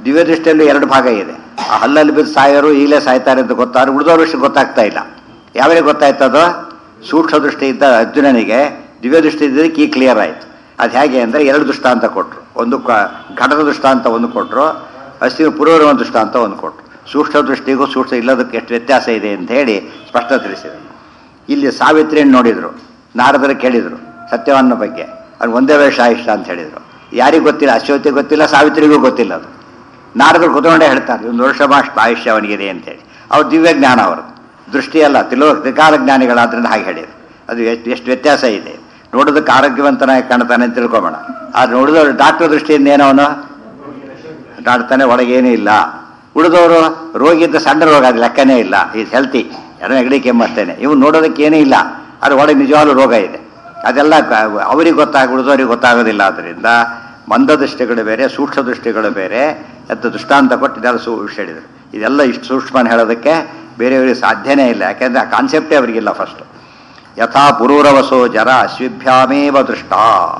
Speaker 1: ದಿವ್ಯ ದೃಷ್ಟಿಯಲ್ಲೂ ಎರಡು ಭಾಗ ಇದೆ ಆ ಹಲ್ಲಲ್ಲಿ ಬಿದ್ದು ಸಾಯೋರು ಈಗಲೇ ಸಾಯ್ತಾರೆ ಅಂತ ಗೊತ್ತಾದ್ರೆ ಉಳಿದವ್ರ ವಿಷಯ ಗೊತ್ತಾಗ್ತಾ ಇಲ್ಲ ಯಾವಾಗ ಗೊತ್ತಾಯ್ತದೋ ಸೂಕ್ಷ್ಮ ದೃಷ್ಟಿ ಇದ್ದ ಅರ್ಜುನನಿಗೆ ದಿವ್ಯ ದೃಷ್ಟಿ ಇದ್ದದಕ್ಕೆ ಈ ಕ್ಲಿಯರ್ ಆಯಿತು ಅದು ಹೇಗೆ ಅಂದರೆ ಎರಡು ದೃಷ್ಟಾಂತ ಕೊಟ್ಟರು ಒಂದು ಕ- ಘಟದ ದೃಷ್ಟಾಂತ ಒಂದು ಕೊಟ್ಟರು ಅಸ್ಥಿನ ಪುರೋರಮ ದೃಷ್ಟಾಂತ ಒಂದು ಕೊಟ್ಟರು ಸೂಕ್ಷ್ಮ ದೃಷ್ಟಿಗೂ ಸೂಕ್ಷ್ಮ ಇಲ್ಲದಕ್ಕೆ ಎಷ್ಟು ವ್ಯತ್ಯಾಸ ಇದೆ ಅಂತ ಹೇಳಿ ಸ್ಪಷ್ಟ ತಿಳಿಸಿದರು ಇಲ್ಲಿ ಸಾವಿತ್ರಿಯನ್ನು ನೋಡಿದರು ನಾರದರು ಕೇಳಿದರು ಸತ್ಯವನ್ನ ಬಗ್ಗೆ ಅವ್ನು ಒಂದೇ ವೇಷ ಇಷ್ಟ ಅಂತ ಹೇಳಿದರು ಯಾರಿಗೂ ಗೊತ್ತಿಲ್ಲ ಅಶ್ವತಿ ಗೊತ್ತಿಲ್ಲ ಸಾವಿತ್ರಿಗೂ ಗೊತ್ತಿಲ್ಲ ಅದು ನಾರದರು ಕುತ್ಕೊಂಡೇ ಹೇಳ್ತಾರೆ ಒಂದು ವರ್ಷ ಮಾಷ್ಟು ಆಯುಷ್ಯ ಅವನಿಗಿದೆ ಅಂತೇಳಿ ಅವ್ರ ದಿವ್ಯ ಜ್ಞಾನ ಅವರು ದೃಷ್ಟಿ ಅಲ್ಲ ತಿಲೋ ತ್ರಿಕಾಲ ಜ್ಞಾನಿಗಳಾದ್ರಿಂದ ಹಾಗೆ ಹೇಳಿದರು ಅದು ಎಷ್ಟು ಎಷ್ಟು ವ್ಯತ್ಯಾಸ ಇದೆ ನೋಡೋದಕ್ಕೆ ಆರೋಗ್ಯವಂತನಾಗಿ ಕಾಣ್ತಾನೆ ಅಂತ ತಿಳ್ಕೊಬೇಡ ಆದ್ರೆ ನೋಡಿದವರು ಡಾಕ್ಟರ್ ದೃಷ್ಟಿಯಿಂದ ಏನವನು ಡಾಡ್ತಾನೆ ಒಳಗೇನೂ ಇಲ್ಲ ಉಳಿದವರು ರೋಗಿ ಅಂತ ಸಣ್ಣ ರೋಗ ಅದು ಲೆಕ್ಕನೇ ಇಲ್ಲ ಈಸ್ ಹೆಲ್ತಿ ಯಾರೋ ನೆಗಡಿ ಕೆಮ್ಮತ್ತೇನೆ ಇವ್ನು ನೋಡೋದಕ್ಕೆ ಏನೂ ಇಲ್ಲ ಅದು ಒಳಗೆ ನಿಜವಾಗ್ಲೂ ರೋಗ ಇದೆ ಅದೆಲ್ಲ ಕ- ಅವ್ರಿಗೆ ಗೊತ್ತಾಗ ಉಳಿದವ್ರಿಗೆ ಗೊತ್ತಾಗೋದಿಲ್ಲ ಆದ್ದರಿಂದ ಮಂದ ದೃಷ್ಟಿಗಳು ಬೇರೆ ಸೂಕ್ಷ್ಮ ದೃಷ್ಟಿಗಳು ಬೇರೆ ಅಂತ ದೃಷ್ಟಾಂತ ಕೊಟ್ಟು ಇದೆಲ್ಲ ಸೂ ವಿಷಯ ಹೇಳಿದರು ಇದೆಲ್ಲ ಇಷ್ಟು ಸೂಕ್ಷ್ಮನ ಹೇಳೋದಕ್ಕೆ ಬೇರೆಯವರಿಗೆ ಸಾಧ್ಯನೇ ಇಲ್ಲ ಯಾಕೆಂದರೆ ಆ ಕಾನ್ಸೆಪ್ಟೇ ಅವರಿಗಿಲ್ಲ ಫಸ್ಟು ಯಥಾ ಪುರೂರವಸೋ ಜರ ಅಶ್ವಿಭ್ಯಾಮೇವ ದೃಷ್ಟ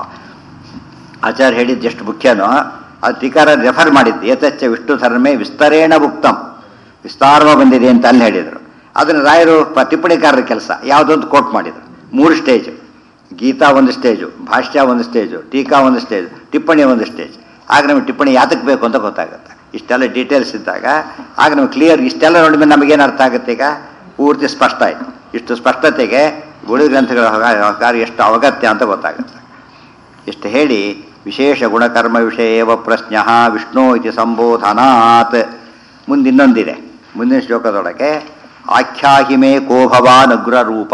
Speaker 1: ಆಚಾರ್ಯ ಹೇಳಿದ್ದು ಎಷ್ಟು ಮುಖ್ಯನೋ ಅದು ಟೀಕಾರ ರೆಫರ್ ಮಾಡಿದ್ದು ಏತಚ್ಚ ವಿಷ್ಣು ಧರ್ಮೇ ವಿಸ್ತರೇಣ ಉಕ್ತಂ ವಿಸ್ತಾರವ ಬಂದಿದೆ ಅಂತ ಅಲ್ಲಿ ಹೇಳಿದರು ಅದನ್ನು ರಾಯರು ಪ- ಟಿಪ್ಪಣಿಕಾರರ ಕೆಲಸ ಯಾವುದೊಂದು ಕೋಟ್ ಮಾಡಿದರು ಮೂರು ಸ್ಟೇಜು ಗೀತಾ ಒಂದು ಸ್ಟೇಜು ಭಾಷ್ಯ ಒಂದು ಸ್ಟೇಜು ಟೀಕಾ ಒಂದು ಸ್ಟೇಜ್ ಟಿಪ್ಪಣಿ ಒಂದು ಸ್ಟೇಜ್ ಆಗ ನಮಗೆ ಟಿಪ್ಪಣಿ ಯಾತಕ್ಕೆ ಬೇಕು ಅಂತ ಗೊತ್ತಾಗುತ್ತೆ ಇಷ್ಟೆಲ್ಲ ಡೀಟೇಲ್ಸ್ ಇದ್ದಾಗ ಆಗ ನಮಗೆ ಕ್ಲಿಯರ್ ಇಷ್ಟೆಲ್ಲ ನೋಡಿದ್ಮೇಲೆ ನಮಗೇನು ಅರ್ಥ ಆಗುತ್ತೆ ಈಗ ಪೂರ್ತಿ ಸ್ಪಷ್ಟ ಆಯಿತು ಇಷ್ಟು ಸ್ಪಷ್ಟತೆಗೆ ಉಳಿದ ಗ್ರಂಥಗಳ ಹೊಗ- ಕಾರ್ಯ ಎಷ್ಟು ಅವಗತ್ಯ ಅಂತ ಗೊತ್ತಾಗುತ್ತೆ ಇಷ್ಟು ಹೇಳಿ ವಿಶೇಷ ಗುಣಕರ್ಮ ವಿಷಯವ ಪ್ರಶ್ನ ವಿಷ್ಣು ಇತಿ ಸಂಬೋಧನಾತ್ ಮುಂದೆ ಇನ್ನೊಂದಿದೆ ಮುಂದಿನ ಶ್ಲೋಕದೊಳಗೆ ಆಖ್ಯಾಹಿಮೆ ಕೋ ಭವಾನ್ ಅಗ್ರರೂಪ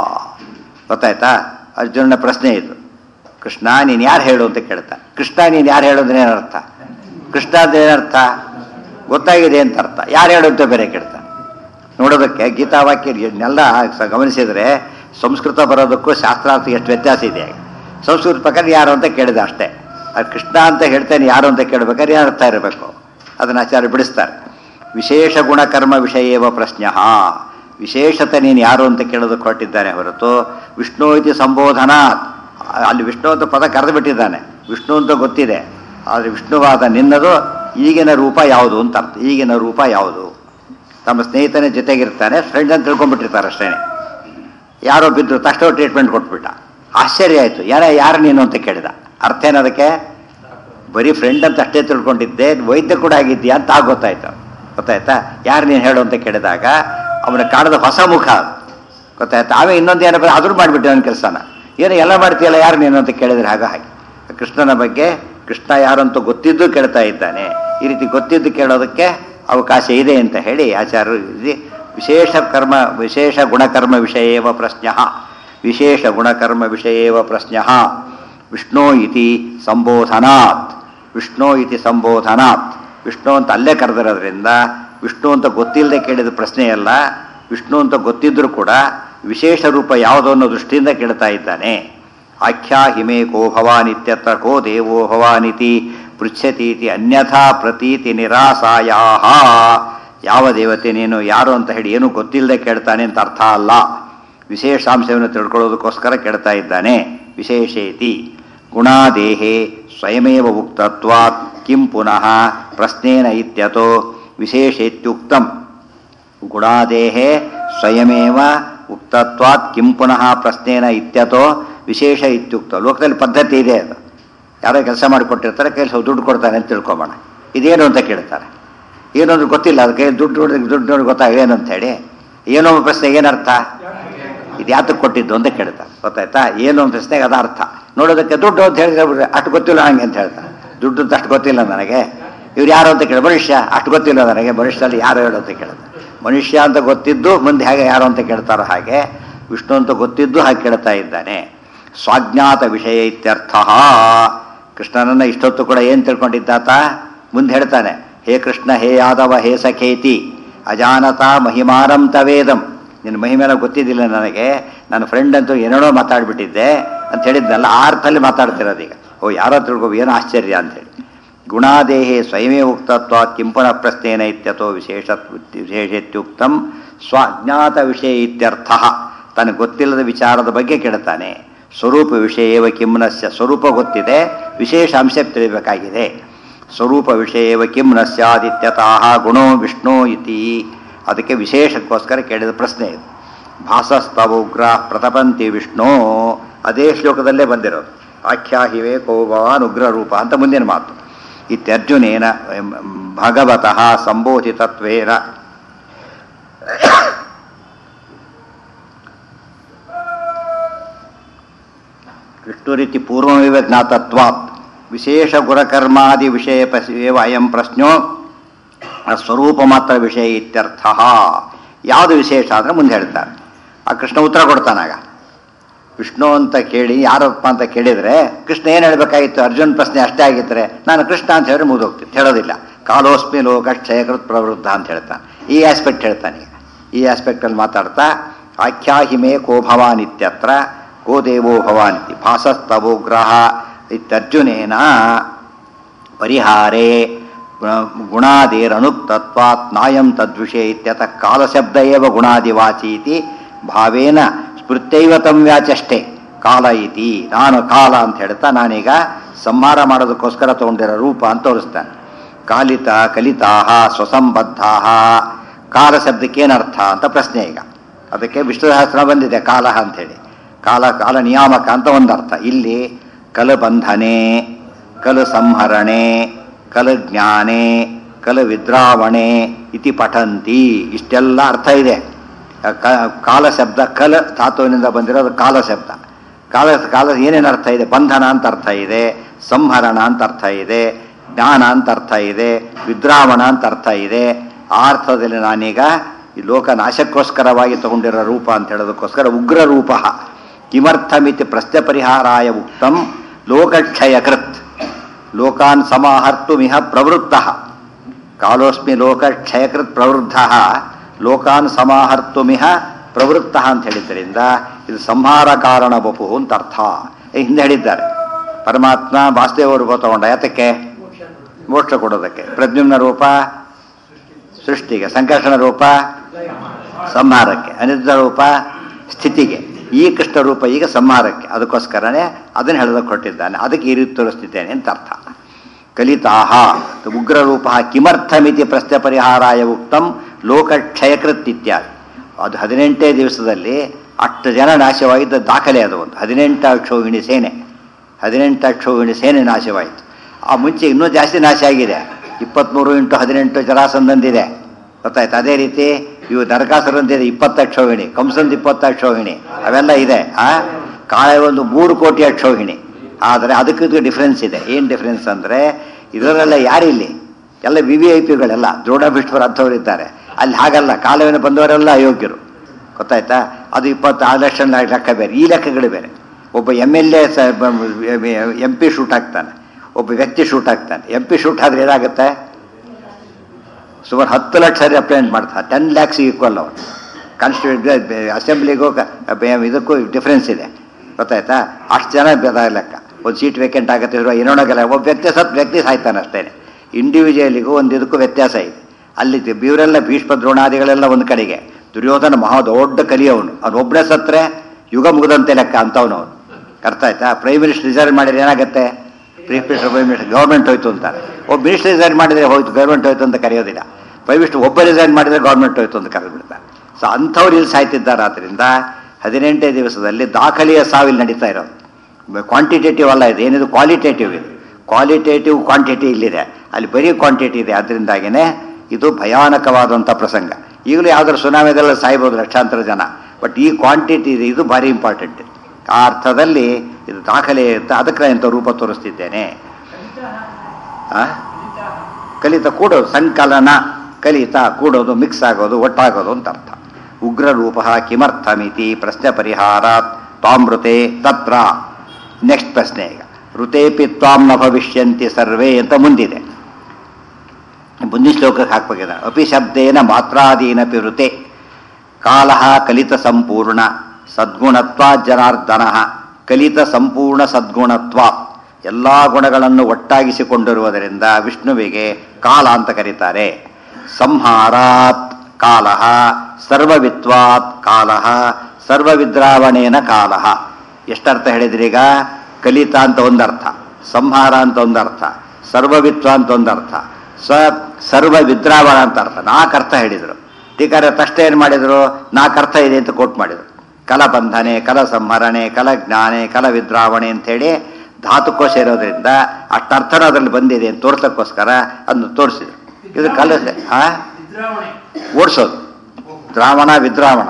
Speaker 1: ಗೊತ್ತಾಯ್ತಾ ಅರ್ಜುನನ ಪ್ರಶ್ನೆ ಇದು ಕೃಷ್ಣ ನೀನು ಯಾರು ಹೇಳು ಅಂತ ಕೇಳ್ತಾ ಕೃಷ್ಣ ನೀನು ಯಾರು ಹೇಳು ಅಂದ್ರೆ ಏನರ್ಥ ಕೃಷ್ಣ ಅಂದ್ರೆ ಏನರ್ಥ ಗೊತ್ತಾಗಿದೆ ಅಂತ ಅರ್ಥ ಯಾರು ಹೇಳು ಅಂತ ಬೇರೆ ಕೇಳ್ತಾ ನೋಡೋದಕ್ಕೆ ಗೀತಾವಾಕ್ಯ ಇದನ್ನೆಲ್ಲ ಸ- ಗಮನಿಸಿದರೆ ಸಂಸ್ಕೃತ ಬರೋದಕ್ಕೂ ಶಾಸ್ತ್ರಾರ್ಥ ಎಷ್ಟು ವ್ಯತ್ಯಾಸ ಇದೆ ಸಂಸ್ಕೃತ ಪ್ರಕಾರ ಯಾರು ಅಂತ ಕೇಳಿದೆ ಅಷ್ಟೇ ಅದು ಕೃಷ್ಣ ಅಂತ ಹೇಳ್ತೇನೆ ಯಾರು ಅಂತ ಕೇಳ್ಬೇಕಾದ್ರೆ ಏನು ಅರ್ಥ ಇರಬೇಕು ಅದನ್ನು ಆಚಾರ್ಯ ಬಿಡಿಸ್ತಾರೆ ವಿಶೇಷ ಗುಣಕರ್ಮ ವಿಷಯವ ಪ್ರಶ್ನ ವಿಶೇಷತೆ ನೀನು ಯಾರು ಅಂತ ಕೇಳೋದಕ್ಕೆ ಹೊರಟಿದ್ದಾನೆ ಹೊರತು ವಿಷ್ಣು ಇತಿ ಸಂಬೋಧನಾ ಅಲ್ಲಿ ವಿಷ್ಣು ಅಂತ ಪದ ಕರೆದು ಬಿಟ್ಟಿದ್ದಾನೆ ವಿಷ್ಣು ಅಂತ ಗೊತ್ತಿದೆ ಆದರೆ ವಿಷ್ಣುವಾದ ನಿನ್ನದು ಈಗಿನ ರೂಪ ಯಾವುದು ಅಂತ ಅರ್ಥ ಈಗಿನ ರೂಪ ಯಾವುದು ತಮ್ಮ ಸ್ನೇಹಿತನ ಜೊತೆಗಿರ್ತಾನೆ ಫ್ರೆಂಡ್ ಅಂತ ತಿಳ್ಕೊಂಡ್ಬಿಟ್ಟಿರ್ತಾರೆ ಅಷ್ಟೇ ಯಾರೋ ಬಿದ್ದರು ತಕ್ಷಣ ಟ್ರೀಟ್ಮೆಂಟ್ ಕೊಟ್ಬಿಟ್ಟ ಆಶ್ಚರ್ಯ ಆಯಿತು ಯಾರ ಯಾರು ನೀನು ಅಂತ ಕೇಳಿದ ಅರ್ಥ ಏನದಕ್ಕೆ ಬರೀ ಫ್ರೆಂಡ್ ಅಂತ ಅಷ್ಟೇ ತಿಳ್ಕೊಂಡಿದ್ದೆ ವೈದ್ಯ ಕೂಡ ಆಗಿದ್ದೀಯಾ ಅಂತ ಆಗ ಗೊತ್ತಾಯ್ತು ಗೊತ್ತಾಯ್ತಾ ಯಾರು ನೀನು ಹೇಳು ಅಂತ ಕೇಳಿದಾಗ ಅವನ ಕಾಣದ ಹೊಸ ಮುಖ ಅದು. ಗೊತ್ತಾಯ್ತಾ ಆಮೇಲೆ ಇನ್ನೊಂದು ಏನಪ್ಪ ಅದ್ರ ಮಾಡಿಬಿಟ್ಟೆ ಅವನ ಕೆಲಸನ ಏನು ಎಲ್ಲ ಮಾಡ್ತೀಯಲ್ಲ ಯಾರು ನೀನು ಅಂತ ಕೇಳಿದ್ರೆ ಆಗ ಹಾಗೆ ಕೃಷ್ಣನ ಬಗ್ಗೆ ಕೃಷ್ಣ ಯಾರು ಅಂತ ಗೊತ್ತಿದ್ದು ಕೇಳ್ತಾ ಇದ್ದಾನೆ ಈ ರೀತಿ ಗೊತ್ತಿದ್ದು ಕೇಳೋದಕ್ಕೆ ಅವಕಾಶ ಇದೆ ಅಂತ ಹೇಳಿ ಆಚಾರ್ಯರು ಇಲ್ಲಿ ವಿಶೇಷ ಕರ್ಮ ವಿಶೇಷ ಗುಣಕರ್ಮ ವಿಷಯೇವ ಪ್ರಶ್ನ ವಿಶೇಷ ಗುಣಕರ್ಮ ವಿಷಯೇವ ಪ್ರಶ್ನ ವಿಷ್ಣು ಇತಿ ಸಂಬೋಧನಾತ್ ವಿಷ್ಣು ಇತಿ ಸಂಬೋಧನಾತ್ ವಿಷ್ಣು ಅಂತ ಅಲ್ಲೇ ಕರೆದಿರೋದ್ರಿಂದ ವಿಷ್ಣು ಅಂತ ಗೊತ್ತಿಲ್ಲದೆ ಕೇಳಿದ ಪ್ರಶ್ನೆಯಲ್ಲ ವಿಷ್ಣು ಅಂತ ಗೊತ್ತಿದ್ರೂ ಕೂಡ ವಿಶೇಷ ರೂಪ ಯಾವುದೋ ಅನ್ನೋ ದೃಷ್ಟಿಯಿಂದ ಕೇಳ್ತಾ ಇದ್ದಾನೆ ಆಖ್ಯಾ ಹಿಮೆ ಕೋ ಭವಾನಿತ್ಯತ್ರ ಕೋ ದೇವೋ ಭವಾನಿತಿ ಪೃಚ್ಛತೀತಿ ಅನ್ಯಥಾ ಪ್ರತೀತಿ ನಿರಾಸಾಯಾ ಯಾವ ದೇವತೆ ನೀನು ಯಾರು ಅಂತ ಹೇಳಿ ಏನೂ ಗೊತ್ತಿಲ್ಲದೆ ಕೇಳ್ತಾನೆ ಅಂತ ಅರ್ಥ ಅಲ್ಲ ವಿಶೇಷಾಂಶವನ್ನು ತಿಳ್ಕೊಳ್ಳೋದಕ್ಕೋಸ್ಕರ ಕೇಳ್ತಾ ಇದ್ದಾನೆ ವಿಶೇಷೇತಿ ಗುಣಾದೇಹೆ ಸ್ವಯಮೇವ ಉಕ್ತತ್ವಾತ್ ಕಿಂ ಪುನಃ ಪ್ರಶ್ನೇನ ಇತ್ಯತೋ ವಿಶೇಷೇತ್ಯುಕ್ತಂ ಗುಣಾದೇಹೆ ಸ್ವಯಮೇವ ಉಕ್ತತ್ವಾತ್ ಕಿಂ ಪುನಃ ಪ್ರಶ್ನೇನ ಇತ್ಯತೋ ವಿಶೇಷ ಇತ್ಯುಕ್ತ ಲೋಕದಲ್ಲಿ ಪದ್ಧತಿ ಇದೆ ಅದು ಯಾರೋ ಕೆಲಸ ಮಾಡಿಕೊಟ್ಟಿರ್ತಾರೆ ಕೈ ಸ್ವಲ್ಪ ದುಡ್ಡು ಕೊಡ್ತಾರೆ ಅಂತ ತಿಳ್ಕೊಬೋಣ ಇದೇನು ಅಂತ ಕೇಳ್ತಾರೆ ಏನು ಅಂದ್ರೆ ಗೊತ್ತಿಲ್ಲ ಅದಕ್ಕೆ ದುಡ್ಡು ನೋಡಿ- ದುಡ್ಡು ನೋಡಿ ಗೊತ್ತಾಗ ಏನು ಅಂತ ಹೇಳಿ ಏನೋ ಒಂದು ಪ್ರಶ್ನೆಗೆ ಏನರ್ಥ ಇದು ಯಾತಕ್ಕೆ ಕೊಟ್ಟಿದ್ದು ಅಂತ ಕೇಳ್ತಾರೆ ಗೊತ್ತಾಯ್ತಾ ಏನು ಒಂದು ಪ್ರಶ್ನೆಗೆ ಅದ ಅರ್ಥ ನೋಡೋದಕ್ಕೆ ದುಡ್ಡು ಅಂತ ಹೇಳಿದ್ರೆ ಬಿಡ್ರಿ, ಅಷ್ಟು ಗೊತ್ತಿಲ್ಲ ಹಂಗೆ ಅಂತ ಹೇಳ್ತಾರೆ ದುಡ್ಡು ಅಂತ ಅಷ್ಟು ಗೊತ್ತಿಲ್ಲ ನನಗೆ ಇವ್ರು ಯಾರು ಅಂತ ಕೇಳಿ ಮನುಷ್ಯ ಅಷ್ಟು ಗೊತ್ತಿಲ್ಲ ನನಗೆ ಮನುಷ್ಯರಲ್ಲಿ ಯಾರು ಹೇಳು ಅಂತ ಕೇಳ್ತಾರೆ ಮನುಷ್ಯ ಅಂತ ಗೊತ್ತಿದ್ದು ಮುಂದೆ ಹೇಗೆ ಯಾರು ಅಂತ ಕೇಳ್ತಾರೋ ಹಾಗೆ ವಿಷ್ಣು ಅಂತ ಗೊತ್ತಿದ್ದು ಹಾಗೆ ಕೇಳ್ತಾ ಇದ್ದಾನೆ ಸ್ವಾಜ್ಞಾತ ವಿಷಯ ಇತ್ಯರ್ಥ ಕೃಷ್ಣನನ್ನ ಇಷ್ಟೊತ್ತು ಕೂಡ ಏನು ತಿಳ್ಕೊಂಡಿದ್ದಾತ ಮುಂದೆ ಹೇಳ್ತಾನೆ ಹೇ ಕೃಷ್ಣ ಹೇ ಯಾದವ ಹೇ ಸಖೇತಿ ಅಜಾನತ ಮಹಿಮಾರಂ ತವೇದಂ ನಿನ್ನ ಮಹಿಮೆನ ಗೊತ್ತಿದ್ದಿಲ್ಲ ನನಗೆ ನನ್ನ ಫ್ರೆಂಡ್ ಅಂತೂ ಏನೇನೋ ಮಾತಾಡ್ಬಿಟ್ಟಿದ್ದೆ ಅಂತ ಹೇಳಿದ್ನಲ್ಲ ಆ ಅರ್ಥದಲ್ಲಿ ಮಾತಾಡ್ತಿರೋದು ಈಗ ಓ ಯಾರೋ ತಿಳ್ಕೊ ಏನು ಆಶ್ಚರ್ಯ ಅಂತೇಳಿ ಗುಣಾದೇಹೆ ಸ್ವಯಮೇ ಉಕ್ತತ್ವ ಕಿಂಪುನ ಪ್ರಶ್ನೇನ ಇತ್ಯಥೋ ವಿಶೇಷ ವಿಶೇಷತ್ಯುಕ್ತಂ ಸ್ವಾಜ್ಞಾತ ವಿಷಯ ಇತ್ಯರ್ಥ ತನಗೆ ಗೊತ್ತಿಲ್ಲದ ವಿಚಾರದ ಬಗ್ಗೆ ಕೇಳ್ತಾನೆ ಸ್ವರೂಪ ವಿಷಯವ ಕಿಮ್ನಸ್ಯ ಸ್ವರೂಪ ಗೊತ್ತಿದೆ ವಿಶೇಷ ಅಂಶ ತಿಳಿಬೇಕಾಗಿದೆ ಸ್ವರೂಪ ವಿಷಯವ ಕಿಂ ನ ಸ್ಯಾದಿತ್ಯತಃ ಗುಣೋ ವಿಷ್ಣು ಇತಿ ಅದಕ್ಕೆ ವಿಶೇಷಕ್ಕೋಸ್ಕರ ಕೇಳಿದ ಪ್ರಶ್ನೆ ಇದು ಭಾಸಸ್ತವೋಗ್ರ ಪ್ರತಪಂತಿ ವಿಷ್ಣು ಅದೇ ಶ್ಲೋಕದಲ್ಲೇ ಬಂದಿರೋದು ಆಖ್ಯಾಹಿವೆ ಕೋ ಭವಾನ್ ಉಗ್ರ ರೂಪ ಅಂತ ಮುಂದಿನ ಮಾತು ಇತ್ಯರ್ಜುನೇನ ಎಂ, ಭಗವತಃ ಸಂಬೋಧಿತತ್ವೇನ ವಿಷ್ಣುರಿತಿ ಪೂರ್ವಮೇವ ಜ್ಞಾತತ್ವಾತ್ ವಿಶೇಷ ಗುರಕರ್ಮಾದಿ ವಿಷಯ ಪಸ್ಯೇವ ಅಯಂ ಪ್ರಶ್ನೋ ಸ್ವರೂಪ ಮಾತ್ರ ವಿಷಯ ಇತ್ಯರ್ಥ ಯಾವುದು ವಿಶೇಷ ಅಂದರೆ ಮುಂದೆ ಹೇಳ್ತಾರೆ ಆ ಕೃಷ್ಣ ಉತ್ತರ ಕೊಡ್ತಾನಾಗ ವಿಷ್ಣು ಅಂತ ಕೇಳಿ ಯಾರಪ್ಪ ಅಂತ ಕೇಳಿದರೆ ಕೃಷ್ಣ ಏನು ಹೇಳಬೇಕಾಗಿತ್ತು ಅರ್ಜುನ್ ಪ್ರಶ್ನೆ ಅಷ್ಟೇ ಆಗಿದ್ದರೆ ನಾನು ಕೃಷ್ಣ ಅಂತ ಹೇಳಿದ್ರೆ ಮುಗಿದೋಗ್ತೀನಿ ಹೇಳೋದಿಲ್ಲ ಕಾಲೋಸ್ಮಿ ಲೋಕ ಕ್ಷಯಕೃತ್ ಪ್ರವೃದ್ಧ ಅಂತ ಹೇಳ್ತಾನೆ ಈ ಆಸ್ಪೆಕ್ಟ್ ಹೇಳ್ತಾನೆ ಈಗ ಈ ಆಸ್ಪೆಕ್ಟಲ್ಲಿ ಮಾತಾಡ್ತಾ ಆಖ್ಯಾಹಿಮೆ ಕೋ ಭವಾನ್ ಇತ್ಯತ್ರ ಕೋ ದೇವೋ ಭವಾನ್ ಇತಿ ಭಾಸಸ್ತವೋ ಗ್ರಹ ಇತ್ಯರ್ಜುನೇನ ಪರಿಹಾರೇ ಗುಣಾದಿರನುಕ್ತತ್ವಾತ್ ನಾಯಂ ತದ್ವಿಷಯ ಇತ್ಯತಃ ಕಾಲಶಬ್ದ ಏವ ಗುಣಾದಿವಾಚಿ ಇತಿ ಭಾವೇನ ಸ್ಮೃತ್ಯೈವ ತಂ ವ್ಯಾಚಷ್ಟೇ ಕಾಲ ಇತಿ ನಾನು ಕಾಲ ಅಂತ ಹೇಳ್ತಾ ನಾನೀಗ ಸಂಹಾರ ಮಾಡೋದಕ್ಕೋಸ್ಕರ ತಗೊಂಡಿರೋ ರೂಪ ಅಂತ ತೋರಿಸ್ತಾನೆ ಕಾಲಿತ ಕಲಿತಾಹ ಸ್ವಸಂಬದ್ಧಾ ಕಾಲ ಶಬ್ದಕ್ಕೆ ಏನರ್ಥ ಅಂತ ಪ್ರಶ್ನೆ ಈಗ ಅದಕ್ಕೆ ವಿಷ್ಣು ಸಹಸ್ರ ಬಂದಿದೆ ಕಾಲ ಅಂಥೇಳಿ ಕಾಲ ಕಾಲ ನಿಯಾಮಕ ಅಂತ ಒಂದರ್ಥ ಇಲ್ಲಿ ಕಲು ಬಂಧನೆ ಕಲು ಸಂಹರಣೆ ಕಲು ಜ್ಞಾನೆ ಕಲು ವಿದ್ರಾವಣೆ ಇತಿ ಪಠಂತಿ ಇಷ್ಟೆಲ್ಲ ಅರ್ಥ ಇದೆ ಕ- ಕಾಲ ಶಬ್ದ ಕಲ ಧಾತುವಿನಿಂದ ಬಂದಿರೋದು ಕಾಲ ಶಬ್ದ ಕಾಲ ಕಾಲ ಏನೇನು ಅರ್ಥ ಇದೆ ಬಂಧನ ಅಂತ ಅರ್ಥ ಇದೆ ಸಂಹರಣ ಅಂತ ಅರ್ಥ ಇದೆ ಜ್ಞಾನ ಅಂತ ಅರ್ಥ ಇದೆ ವಿದ್ರಾವಣ ಅಂತ ಅರ್ಥ ಇದೆ ಆ ಅರ್ಥದಲ್ಲಿ ನಾನೀಗ ಈ ಲೋಕ ನಾಶಕ್ಕೋಸ್ಕರವಾಗಿ ತಗೊಂಡಿರೋ ರೂಪ ಅಂತ ಹೇಳೋದಕ್ಕೋಸ್ಕರ ಉಗ್ರ ರೂಪ ಕಿಮರ್ಥಮಿತಿ ಪ್ರಶ್ನೆ ಪರಿಹಾರಾಯ ಉಕ್ತಂ ಲೋಕಕ್ಷಯಕೃತ್ ಲೋಕಾನ್ ಸಮಾಹರ್ತುಮಿಹ ಪ್ರವೃತ್ತ ಕಾಲೋಸ್ಮಿ ಲೋಕ ಕ್ಷಯಕೃತ್ ಪ್ರವೃದ್ಧ ಲೋಕಾನ್ ಸಮಾಹರ್ತುಮಿಹ ಪ್ರವೃತ್ತ ಅಂತ ಹೇಳಿದ್ದರಿಂದ ಇದು ಸಂಹಾರ ಕಾರಣ ಬಪು ಅಂತ ಅರ್ಥ ಈ ಹಿಂದೆ ಹೇಳಿದ್ದಾರೆ ಪರಮಾತ್ಮ ವಾಸುದೇವ ರೂಪ ತಗೊಂಡ ಯಾತಕ್ಕೆ ಮೋಕ್ಷ ಕೊಡೋದಕ್ಕೆ ಪ್ರದ್ಯುಮ್ನ ರೂಪ ಸೃಷ್ಟಿಗೆ ಸಂಕರ್ಷಣ ರೂಪ ಸಂಹಾರಕ್ಕೆ ಅನಿರುದ್ಧ ರೂಪ ಸ್ಥಿತಿಗೆ ಈ ಕೃಷ್ಣ ರೂಪ ಈಗ ಸಂಹಾರಕ್ಕೆ ಅದಕ್ಕೋಸ್ಕರನೇ ಅದನ್ನು ಹೇಳೋದಕ್ಕೆ ಕೊಟ್ಟಿದ್ದಾನೆ ಅದಕ್ಕೆ ಈ ರೀತಿ ತೋರಿಸ್ತಿದ್ದೇನೆ ಅಂತ ಅರ್ಥ ಕಲಿತಾಹ ಉಗ್ರ ರೂಪ ಕಿಮರ್ಥಮಿತಿ ಪ್ರಶ್ನೆ ಪರಿಹಾರಾಯ ಉಕ್ತಂ ಲೋಕಕ್ಷಯಕೃತ್ ಇತ್ಯಾದಿ ಅದು ಹದಿನೆಂಟೇ ದಿವಸದಲ್ಲಿ ಅಷ್ಟು ಜನ ನಾಶವಾಗಿದ್ದ ದಾಖಲೆ ಅದು ಒಂದು ಹದಿನೆಂಟು ಅಕ್ಷೋಹಿಣಿ ಸೇನೆ ಹದಿನೆಂಟು ಅಕ್ಷೋಹಿಣಿ ಸೇನೆ ನಾಶವಾಯಿತು ಆ ಮುಂಚೆ ಇನ್ನೂ ಜಾಸ್ತಿ ನಾಶ ಆಗಿದೆ ಇಪ್ಪತ್ತ್ಮೂರು ಇಂಟು ಹದಿನೆಂಟು ಜರಾಸಂದಂದಿದೆ ಗೊತ್ತಾಯ್ತು ಅದೇ ರೀತಿ ಇವು ನರಕಾಸುರಂದಿದೆ ಇಪ್ಪತ್ತು ಅಕ್ಷೋಹಿಣಿ ಕಂಸಂದ್ ಇಪ್ಪತ್ತು ಅಕ್ಷೋಹಿಣಿ ಅವೆಲ್ಲ ಇದೆ ಆ ಕಾಳೆ ಒಂದು ಮೂರು ಕೋಟಿ ಅಕ್ಷೋಹಿಣಿ ಆದರೆ ಅದಕ್ಕೂ ಡಿಫ್ರೆನ್ಸ್ ಇದೆ ಏನು ಡಿಫ್ರೆನ್ಸ್ ಅಂದರೆ ಇದರೆಲ್ಲ ಯಾರಿಲ್ಲಿ ಎಲ್ಲ ವಿ ವಿ ಐ ಪಿಗಳೆಲ್ಲ ದ್ರೋಢಭಿಷ್ಠರು ಅಂಥವರಿದ್ದಾರೆ ಅಲ್ಲಿ ಹಾಗಲ್ಲ ಕಾಲವೇನ ಬಂದವರೆಲ್ಲ ಅಯೋಗ್ಯರು ಗೊತ್ತಾಯ್ತಾ ಅದು ಇಪ್ಪತ್ತಾರು ಲಕ್ಷ ಲೆಕ್ಕ ಬೇರೆ ಈ ಲೆಕ್ಕಗಳು ಬೇರೆ ಒಬ್ಬ M L A M P shoot ಆಗ್ತಾನೆ ಒಬ್ಬ ವ್ಯಕ್ತಿ ಶೂಟ್ ಆಗ್ತಾನೆ ಎಂ ಪಿ ಶೂಟ್ ಆದರೆ ಏನಾಗುತ್ತೆ ಸುಮಾರು ಹತ್ತು ಲಕ್ಷ ರೆಪ್ರೆಸೆಂಟ್ ಮಾಡ್ತಾರೆ ಟೆನ್ ಲ್ಯಾಕ್ಸ್ ಈಕ್ವಲ್ ಅವನು ಕಾನ್ಸ್ಟಿಟ್ಯೂಟ್ ಅಸೆಂಬ್ಲಿಗೂ ಕ- ಬೆ- ಇದಕ್ಕೂ ಡಿಫ್ರೆನ್ಸ್ ಇದೆ ಗೊತ್ತಾಯ್ತಾ ಅಷ್ಟು ಜನ ಬೆದ ಲೆಕ್ಕ ಒಂದು ಸೀಟ್ ವೇಕೆಂಟ್ ಆಗುತ್ತೆ ಇರುವ ಏನೋಣಗಲ್ಲ ಒಬ್ಬ ವ್ಯಕ್ತಿ ಸತ್ ವ್ಯಕ್ತಿ ಸಾಯ್ತಾನೆ ಅಷ್ಟೇ ಇಂಡಿವಿಜುವಲಿಗೂ ಒಂದು ಇದಕ್ಕೂ ವ್ಯತ್ಯಾಸ ಇದೆ ಅಲ್ಲಿ ತಿ- ಇವರೆಲ್ಲ ಭೀಷ್ಮ ದ್ರೋಣಾದಿಗಳೆಲ್ಲ ಒಂದು ಕಡೆಗೆ ದುರ್ಯೋಧನ ಮಹಾ ದೊಡ್ಡ ಕಲಿಯವನು ಅವ್ನು ಒಬ್ಬನೇ ಸತ್ರೆ ಯುಗ ಮುಗಿದಂತೆ ಲೆಕ್ಕ ಅಂತವನು ಅವನು ಅರ್ಥ ಆಯ್ತಾ ಪ್ರೈಮ್ ಮಿನಿಸ್ಟರ್ ರಿಸೈನ್ ಮಾಡಿದ್ರೆ ಏನಾಗುತ್ತೆ prime minister prime minister government ಹೋಯ್ತು ಅಂತಾರೆ ಒಬ್ಬ ಮಿನಿಸ್ಟರ್ ರಿಸೈನ್ ಮಾಡಿದರೆ ಹೋಯ್ತು ಗೌರ್ಮೆಂಟ್ ಹೋಯ್ತು ಅಂತ ಕರೆಯೋದಿಲ್ಲ ಪ್ರೈಮ್ ಮಿನಿಸ್ಟರ್ ಒಬ್ಬ ರಿಸೈನ್ ಮಾಡಿದರೆ ಗೌರ್ಮೆಂಟ್ ಹೋಯ್ತು ಅಂತ ಕರೆದ್ಬಿಡ್ತಾರೆ ಸೊ ಅಂಥವ್ರು ಇಲ್ಲಿ ಸಾಯ್ತಿದ್ದಾರೆ ಆದ್ದರಿಂದ ಹದಿನೆಂಟೇ ದಿವಸದಲ್ಲಿ ದಾಖಲೆಯ ಸಾವಿಲ್ ನಡೀತಾ ಇರೋದು ಕ್ವಾಂಟಿಟೇಟಿವ್ ಅಲ್ಲ ಇದು ಏನಿದು ಕ್ವಾಲಿಟೇಟಿವ್ ಇದು ಕ್ವಾಲಿಟೇಟಿವ್ ಕ್ವಾಂಟಿಟಿ ಇಲ್ಲಿದೆ ಅಲ್ಲಿ ಬರೀ ಕ್ವಾಂಟಿಟಿ ಇದೆ ಅದರಿಂದಾಗಿನೇ ಇದು ಭಯಾನಕವಾದಂಥ ಪ್ರಸಂಗ ಈಗಲೂ ಯಾವ್ದಾದ್ರು ಸುನಾಮಿದೆಲ್ಲ ಸಾಯ್ಬೋದು ಲಕ್ಷಾಂತರ ಜನ ಬಟ್ ಈ ಕ್ವಾಂಟಿಟಿ ಇದೆ ಇದು ಭಾರಿ ಇಂಪಾರ್ಟೆಂಟ್ ಆ ಅರ್ಥದಲ್ಲಿ ಇದು ದಾಖಲೆ ಅಂತ ಅದಕ್ಕೆ ಇಂಥ ರೂಪ ತೋರಿಸ್ತಿದ್ದೇನೆ ಆ? ಕಲಿತ ಕೂಡೋದು ಸಂಕಲನ ಕಲಿತ ಕೂಡೋದು ಮಿಕ್ಸ್ ಆಗೋದು ಒಟ್ಟಾಗೋದು ಅಂತ ಅರ್ಥ ಉಗ್ರ ರೂಪ ಕಿಮರ್ಥಮಿತಿ ಪ್ರಶ್ನೆ ಪರಿಹಾರ ತಾಮೃತೆ ತತ್ರ ನೆಕ್ಸ್ಟ್ ಪ್ರಶ್ನೆ ಈಗ ಋತೇಪಿ ತ್ವಾಂ ನ ಭವಿಷ್ಯಂತಿ ಸರ್ವೇ ಅಂತ ಮುಂದಿದೆ ಮುಂದಿನ ಶ್ಲೋಕಕ್ಕೆ ಹಾಕ್ಬೇಕಿದೆ ಅಪಿ ಶಬ್ದೇನ ಮಾತ್ರಾದೀನಪಿ ಋತೆ ಕಾಲ ಕಲಿತ ಸಂಪೂರ್ಣ ಸದ್ಗುಣತ್ವ ಜನಾರ್ದನ ಕಲಿತ ಸಂಪೂರ್ಣ ಸದ್ಗುಣತ್ವ ಎಲ್ಲ ಗುಣಗಳನ್ನು ಒಟ್ಟಾಗಿಸಿಕೊಂಡಿರುವುದರಿಂದ ವಿಷ್ಣುವಿಗೆ ಕಾಲ ಅಂತ ಕರೀತಾರೆ ಸಂಹಾರಾತ್ ಕಾಲ ಸರ್ವವಿತ್ವಾತ್ ಕಾಲ ಸರ್ವವಿದ್ರಾವಣೇನ ಕಾಲ ಎಷ್ಟರ್ಥ ಹೇಳಿದ್ರೀಗ ಕಲಿತ ಅಂತ ಒಂದರ್ಥ ಸಂಹಾರ ಅಂತ ಒಂದರ್ಥ ಸರ್ವವಿತ್ವ ಅಂತ ಒಂದು ಅರ್ಥ ಸ ಸರ್ವ ವಿದ್ರಾವಣ ಅಂತ ಅರ್ಥ ನಾಲ್ಕು ಅರ್ಥ ಹೇಳಿದರು ಟೀಕಾರ ತಷ್ಟ ಏನು ಮಾಡಿದರು ನಾಲ್ಕು ಅರ್ಥ ಇದೆ ಅಂತ ಕೋಟ್ ಮಾಡಿದರು ಕಲಬಂಧನೆ ಕಲ ಸಂಹರಣೆ ಕಲ ಜ್ಞಾನೆ ಕಲ ವಿದ್ರಾವಣೆ ಅಂಥೇಳಿ ಧಾತುಕೋಶ ಇರೋದ್ರಿಂದ ಅಷ್ಟರ್ಥನ ಅದರಲ್ಲಿ ಬಂದಿದೆ ಅಂತ ತೋರ್ಸೋಕ್ಕೋಸ್ಕರ ಅದನ್ನು ತೋರಿಸಿದ್ರು ಇದು ಕಲ ಆ
Speaker 2: ವಿದ್ರಾವಣೆ
Speaker 1: ಓಡಿಸೋದು ದ್ರಾವಣ ವಿದ್ರಾವಣ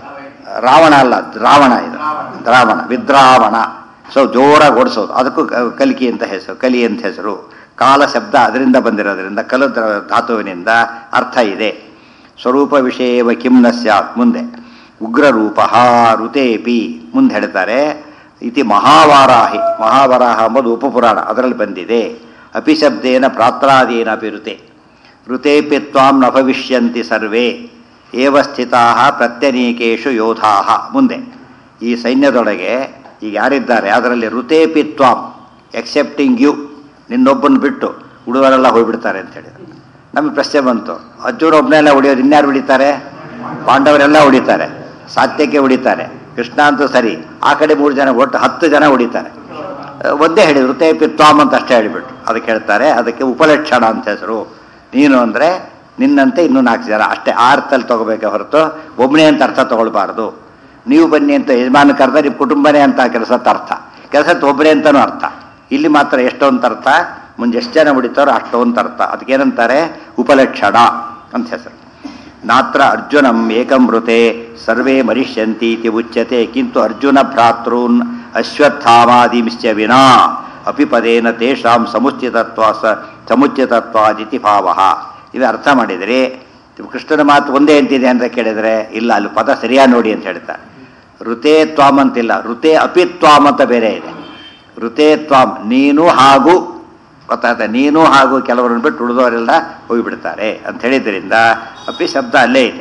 Speaker 1: ರಾವಣ ಅಲ್ಲ ದ್ರಾವಣ ಇದು ದ್ರಾವಣ ವಿದ್ರಾವಣ ಸೊ ಜೋರಾಗಿ ಓಡಿಸೋದು ಅದಕ್ಕೂ ಕ- ಕಲಿಕೆ ಅಂತ ಹೆಸರು ಕಲಿ ಅಂತ ಹೆಸರು ಕಾಲ ಶಬ್ದ ಅದರಿಂದ ಬಂದಿರೋದ್ರಿಂದ ಕಲ ದ್ರ- ಧಾತುವಿನಿಂದ ಅರ್ಥ ಇದೆ ಸ್ವರೂಪ ವಿಷಯವ ಕಿಮ್ನ ಸ್ಯಾತ್ ಮುಂದೆ ಉಗ್ರರೂಪ ಋತೇಪಿ ಮುಂದೆ ಹೇಳ್ತಾರೆ ಇತಿ ಮಹಾವಾರಾಹಿ ಮಹಾವರಾಹ ಎಂಬುದು ಉಪಪುರಾಣ ಅದರಲ್ಲಿ ಬಂದಿದೆ ಅಪಿಶಬ್ದೇನ ಪ್ರಾತ್ರಾದೇನ ಋತೆ ಋತೇಪಿ ತ್ವಾಂ ನ ಭವಿಷ್ಯಂತಿ ಸರ್ವೇ ಏವ ಸ್ಥಿತಾ ಪ್ರತ್ಯನೀಕೇಶು ಯೋಧಾ ಮುಂದೆ ಈ ಸೈನ್ಯದೊಳಗೆ ಈಗ ಯಾರಿದ್ದಾರೆ ಅದರಲ್ಲಿ ಋತೇಪಿ ತ್ವಾಂ ಎಕ್ಸೆಪ್ಟಿಂಗ್ ಯು ನಿನ್ನೊಬ್ಬನ ಬಿಟ್ಟು ಹುಡುಗರೆಲ್ಲ ಹೋಗ್ಬಿಡ್ತಾರೆ ಅಂತ ಹೇಳಿದ್ರು ನಮಗೆ ಪ್ರಶ್ನೆ ಬಂತು ಅರ್ಜುನ ಒಬ್ಬನೆಲ್ಲ ಹೊಡಿಯೋದು ಇನ್ಯಾರು ಹೊಡಿತಾರೆ ಪಾಂಡವರೆಲ್ಲ ಹೊಡಿತಾರೆ ಸಾತ್ಯಕ್ಕೆ ಹೊಡಿತಾರೆ ಕೃಷ್ಣ ಅಂತೂ ಸರಿ ಆ ಕಡೆ ಮೂರು ಜನ ಒಟ್ಟು ಹತ್ತು ಜನ ಹೊಡಿತಾರೆ ಅಹ್, ಒಂದೇ ಹೇಳಿ ಋತೇಪಿ ತ್ವಾಮ್ ಅಂತ ಅಷ್ಟೇ ಹೇಳಿಬಿಟ್ರು ಅದಕ್ಕೆ ಹೇಳ್ತಾರೆ ಅದಕ್ಕೆ ಉಪಲಕ್ಷಣ ಅಂತ ಹೆಸರು ನೀನು ಅಂದರೆ ನಿನ್ನಂತೆ ಇನ್ನೂ ನಾಲ್ಕು ಜನ ಅಷ್ಟೇ ಆ ಅರ್ಥದಲ್ಲಿ ತಗೋಬೇಕೆ ಹೊರತು ಒಬ್ಬನೇ ಅಂತ ಅರ್ಥ ತಗೊಳ್ಬಾರ್ದು ನೀವು ಬನ್ನಿ ಅಂತ ಯಜಮಾನ ಕರೆದ ನಿಮ್ಮ ಕುಟುಂಬನೇ ಅಂತ ಕೆಲಸದ ಅರ್ಥ ಕೆಲಸದ ಒಬ್ಬರೇ ಅಂತನೂ ಅರ್ಥ ಇಲ್ಲಿ ಮಾತ್ರ ಎಷ್ಟೊಂದು ಅರ್ಥ ಮುಂದೆ ಎಷ್ಟು ಜನ ಹೊಡಿತಾರೋ ಅಷ್ಟೊಂದು ಅರ್ಥ ಅದಕ್ಕೇನಂತಾರೆ ಉಪಲಕ್ಷಣ ಅಂತ ಹೆಸರು ನಾತ್ರ ಅರ್ಜುನಂ ಏಕಂ ಮೃತೆ ಸರ್ವೇ ಮರಿಷ್ಯಂತಿ ಇತಿ ಉಚ್ಯತೆ ಕಿಂತು ಅರ್ಜುನ ಭ್ರಾತॄನ್ ಅಶ್ವತ್ಥಾಮಾದಿಮಿಶ್ಚ ವಿನಾ ಅಪಿ ಪದೇನ ತೇಷಾಂ ಸಮುಚಿತತ್ವ ಸ ಸಮುಚಿತತ್ವಾದಿತಿ ಭಾವ ಇದು ಅರ್ಥ ಮಾಡಿದರೆ ಕೃಷ್ಣನ ಮಾತು ಒಂದೇ ಅಂತಿದೆ ಅಂತ ಕೇಳಿದರೆ ಇಲ್ಲ ಅಲ್ಲಿ ಪದ ಸರಿಯಾಗಿ ನೋಡಿ ಅಂತ ಹೇಳ್ತಾರೆ ಋತೇ ತ್ವಾಮ್ ಅಂತಿಲ್ಲ ಋತೇ ಅಪಿ ತ್ವಾಮ್ ಅಂತ ಬೇರೆ ಇದೆ ಋತೇ ತ್ವಾಮ್ ನೀನು ಹಾಗೂ ಗೊತ್ತಾಗ್ತದೆ ನೀನು ಹಾಗೂ ಕೆಲವರನ್ನು ಬಿಟ್ಟು ಉಳಿದವರೆಲ್ಲ ಹೋಗಿಬಿಡ್ತಾರೆ ಅಂತ ಹೇಳಿದ್ರಿಂದ ಅಪಿ ಶಬ್ದ ಅಲ್ಲೇ ಇದೆ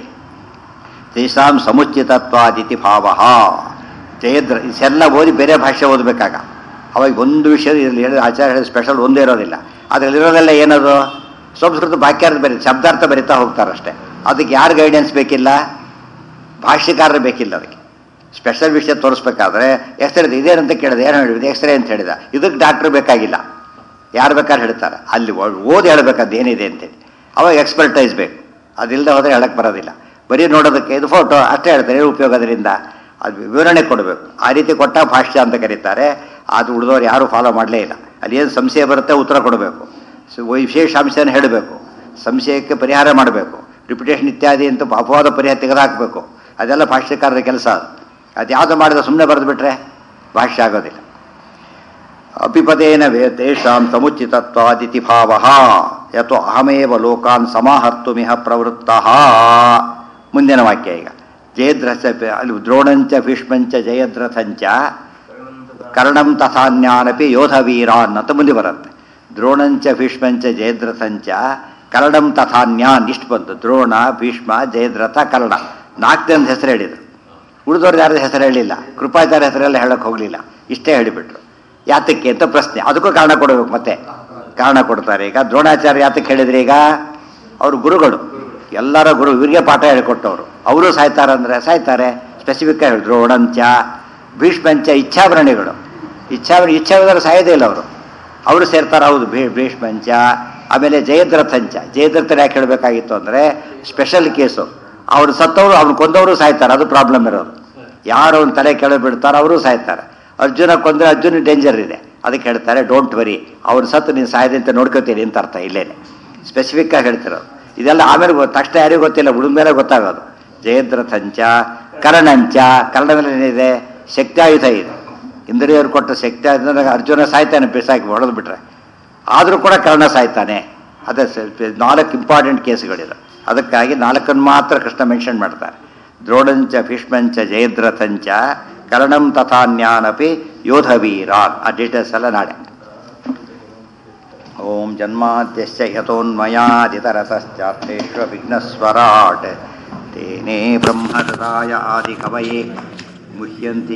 Speaker 1: ತೇಷಾಂ ಸಮುಚಿತತ್ವಾದಿತಿ ಭಾವ ಜಯದ್ರ ಇದೆಲ್ಲ ಓದಿ ಬೇರೆ ಭಾಷೆ ಓದಬೇಕಾಗ ಅವಾಗ ಒಂದು ವಿಷಯ ಇಲ್ಲಿ ಹೇಳಿದ ಆಚಾರ್ಯ ಹೇಳಿದ ಸ್ಪೆಷಲ್ ಒಂದೇ ಇರೋದಿಲ್ಲ ಅದರಲ್ಲಿರೋದೆಲ್ಲ ಏನದು ಸಂಸ್ಕೃತ ವಾಕ್ಯಾರ್ಥ ಬರೀ ಶಬ್ದಾರ್ಥ ಬರಿತಾ ಹೋಗ್ತಾರಷ್ಟೇ ಅದಕ್ಕೆ ಯಾರು ಗೈಡೆನ್ಸ್ ಬೇಕಿಲ್ಲ ಭಾಷ್ಯಕಾರರು ಬೇಕಿಲ್ಲ ಅದಕ್ಕೆ ಸ್ಪೆಷಲ್ ವಿಷಯ ತೋರಿಸ್ಬೇಕಾದ್ರೆ ಎಕ್ಸ್ರೇ ಇದೇನಂತ ಕೇಳಿದೆ ಏನು ಹೇಳಿದೆ ಎಕ್ಸ್ರೇ ಅಂತ ಹೇಳಿದ ಇದಕ್ಕೆ ಡಾಕ್ಟ್ರ್ ಬೇಕಾಗಿಲ್ಲ ಯಾರು ಬೇಕಾದ್ರೆ ಹೇಳ್ತಾರೆ ಅಲ್ಲಿ ಓ- ಓದಿ ಹೇಳ್ಬೇಕಾದ್ದು ಏನಿದೆ ಅಂತೇಳಿ ಅವಾಗ ಎಕ್ಸ್ಪರ್ಟೈಸ್ ಬೇಕು ಅದಿಲ್ಲದೆ ಹೋದರೆ ಹೇಳಕ್ಕೆ ಬರೋದಿಲ್ಲ ಬರೀ ನೋಡೋದಕ್ಕೆ ಇದು ಫೋಟೋ ಅಷ್ಟೇ ಹೇಳ್ತಾರೆ ಏನು ಉಪಯೋಗ ಅದರಿಂದ ಅದು ವಿವರಣೆ ಕೊಡಬೇಕು ಆ ರೀತಿ ಕೊಟ್ಟ ಭಾಷ್ಯ ಅಂತ ಕರೀತಾರೆ ಅದು ಉಳಿದವ್ರು ಯಾರೂ ಫಾಲೋ ಮಾಡಲೇ ಇಲ್ಲ ಅಲ್ಲಿ ಏನು ಸಂಶಯ ಬರುತ್ತೆ ಉತ್ತರ ಕೊಡಬೇಕು ಸೊ ವಿಶೇಷ ಅಂಶನ ಹೇಳಬೇಕು ಸಂಶಯಕ್ಕೆ ಪರಿಹಾರ ಮಾಡಬೇಕು ರಿಪಿಟೇಷನ್ ಇತ್ಯಾದಿ ಅಂತ ಅಪವಾದ ಪರಿಹಾರ ತೆಗೆದುಹಾಕಬೇಕು ಅದೆಲ್ಲ ಭಾಷ್ಯಕಾರರ ಕೆಲಸ ಅದು ಅದು ಯಾವುದು ಮಾಡಿದ ಸುಮ್ಮನೆ ಬರೆದುಬಿಟ್ರೆ ಭಾಷ್ಯ ಆಗೋದಿಲ್ಲ ಅಪಿಪದೇನ ವೇ ತೇಷಾಂ ಸಮುಚಿತತ್ವಾದಿತಿ ಭಾವ ಯಥೋ ಅಹಮೇವ ಲೋಕಾನ್ ಸಮಾಹರ್ತುಮಿಹ ಪ್ರವೃತ್ತ ಮುಂದಿನ ವಾಕ್ಯ ಈಗ ಜಯದ್ರಥ ಅಲ್ಲಿ ದ್ರೋಣಂಚ ಭೀಷ್ಮಂಚ ಜಯದ್ರಥಂಚ ಕರ್ಣಂ ತಥಾನ್ಯಾನಪಿ ಯೋಧವೀರಾನ್ ಅಂತ ಮುಂದೆ ಬರುತ್ತೆ ದ್ರೋಣಂಚ ಭೀಷ್ಮಂಚ ಜಯದ್ರಥಂಚ ಕರ್ಣಂ ತಥಾನ್ಯಾನ್ ಇಷ್ಟು ಬಂತು ದ್ರೋಣ ಭೀಷ್ಮ ಜಯದ್ರಥ ಕರ್ಣ ನಾಲ್ಕು ಜನದ ಹೆಸರು ಹೇಳಿದರು ಉಳಿದವ್ರದ್ದು ಯಾರ್ದು ಹೆಸರು ಹೇಳಿಲ್ಲ ಕೃಪಾಚಾರ್ಯ ಹೆಸರೆಲ್ಲ ಹೇಳಕ್ಕೆ ಹೋಗಲಿಲ್ಲ ಇಷ್ಟೇ ಹೇಳಿಬಿಟ್ರು ಯಾತಕ್ಕೆ ಅಂತ ಪ್ರಶ್ನೆ ಅದಕ್ಕೂ ಕಾರಣ ಕೊಡಬೇಕು ಮತ್ತೆ ಕಾರಣ ಕೊಡ್ತಾರೆ ಈಗ ದ್ರೋಣಾಚಾರ್ಯ ಯಾತಕ್ಕೆ ಹೇಳಿದ್ರೆ ಈಗ ಅವರು ಗುರುಗಳು ಎಲ್ಲರ ಗುರು ಇವರಿಗೆ ಪಾಠ ಹೇಳಿಕೊಟ್ಟವರು ಅವರು ಸಾಯ್ತಾರಂದ್ರೆ ಸಾಯ್ತಾರೆ ಸ್ಪೆಸಿಫಿಕ್ ಆಗಿ ಹೇಳಿದ್ರು ದ್ರೋಣಂಚ ಭೀಷ್ಮಂಚ ಇಚ್ಛಾಭರಣಿಗಳು ಇಚ್ಛಾಭರಣಿ ಇಚ್ಛಾವಿದ್ರೆ ಸಾಯೋದೇ ಇಲ್ಲ ಅವರು ಅವರು ಸೇರ್ತಾರೆ ಹೌದು ಭೀ ಭೀಷ್ಮಂಚ ಆಮೇಲೆ ಜಯದ್ರಥಂಚ ಜಯದ್ರಥನ ಯಾಕೆ ಹೇಳಬೇಕಾಗಿತ್ತು ಅಂದರೆ ಸ್ಪೆಷಲ್ ಕೇಸು ಅವ್ರು ಸತ್ತವರು ಅವ್ನು ಕೊಂದವರು ಸಾಯ್ತಾರೆ ಅದು ಪ್ರಾಬ್ಲಮ್ ಇರೋದು ಯಾರು ಅವ್ನ ತಲೆ ಕೆಳಗೆ ಬಿಡ್ತಾರೋ ಅವರು ಸಾಯ್ತಾರೆ ಅರ್ಜುನ ಕೊಂದರೆ ಅರ್ಜುನ ಡೇಂಜರ್ ಇದೆ ಅದಕ್ಕೆ ಹೇಳ್ತಾರೆ ಡೋಂಟ್ ವರಿ ಅವ್ರು ಸತ್ತು ನೀನು ಸಾಯದೆ ಅಂತ ನೋಡ್ಕೋತೀನಿ ಅಂತ ಅರ್ಥ ಇಲ್ಲೇನೆ ಸ್ಪೆಸಿಫಿಕ್ ಆಗಿ ಹೇಳ್ತಿರೋದು ಇದೆಲ್ಲ ಆಮೇಲೆ ಗೊ- ತಕ್ಷಣ ಯಾರಿಗೂ ಗೊತ್ತಿಲ್ಲ ಉಳಿದ ಮೇಲೆ ಗೊತ್ತಾಗೋದು ಜಯದ್ರಥಂಚ ಕರ್ಣಂಚ ಕರ್ಣದಲ್ಲಿ ಏನಿದೆ ಶಕ್ತಿಯುತ ಇದೆ ಇಂದ್ರಿಯರು ಕೊಟ್ಟ ಶಕ್ತಿ ಅರ್ಜುನ ಸಾಯ್ತಾನೆ ಬಿಸಾಕಿ ಹೊಡೆದು ಬಿಟ್ರೆ ಆದರೂ ಕೂಡ ಕರ್ಣ ಸಾಯ್ತಾನೆ ಅದೇ ಸ- ನಾಲ್ಕು ಇಂಪಾರ್ಟೆಂಟ್ ಕೇಸ್ಗಳಿದೆ ಅದಕ್ಕಾಗಿ ನಾಲ್ಕನ್ನು ಮಾತ್ರ ಕೃಷ್ಣ ಮೆನ್ಷನ್ ಮಾಡ್ತಾರೆ ದ್ರೋಣಂಚ ಭೀಷ್ಮಂಚ ಜಯದ್ರಥಂಚ ಕರ್ಣಂ ತಥಾನ್ಯಾನಪಿ ಯೋಧವೀರಾನ್ ಆ ಡೀಟೇಲ್ಸ್ ಎಲ್ಲ ನಾಳೆ ಓಂ ಜನ್ಮಾದ್ಯಶ್ಚ ಯತೋನ್ಮಯಾದಿತರತಶ್ಚಾರ್ಥೇಶ್ವ ವಿಘ್ನಸ್ವರಾಟ್ ತೇನೇ ಬ್ರಹ್ಮಹೃದಾಯ ಆದಿಕವಯೇ ಮುಹ್ಯಂತಿ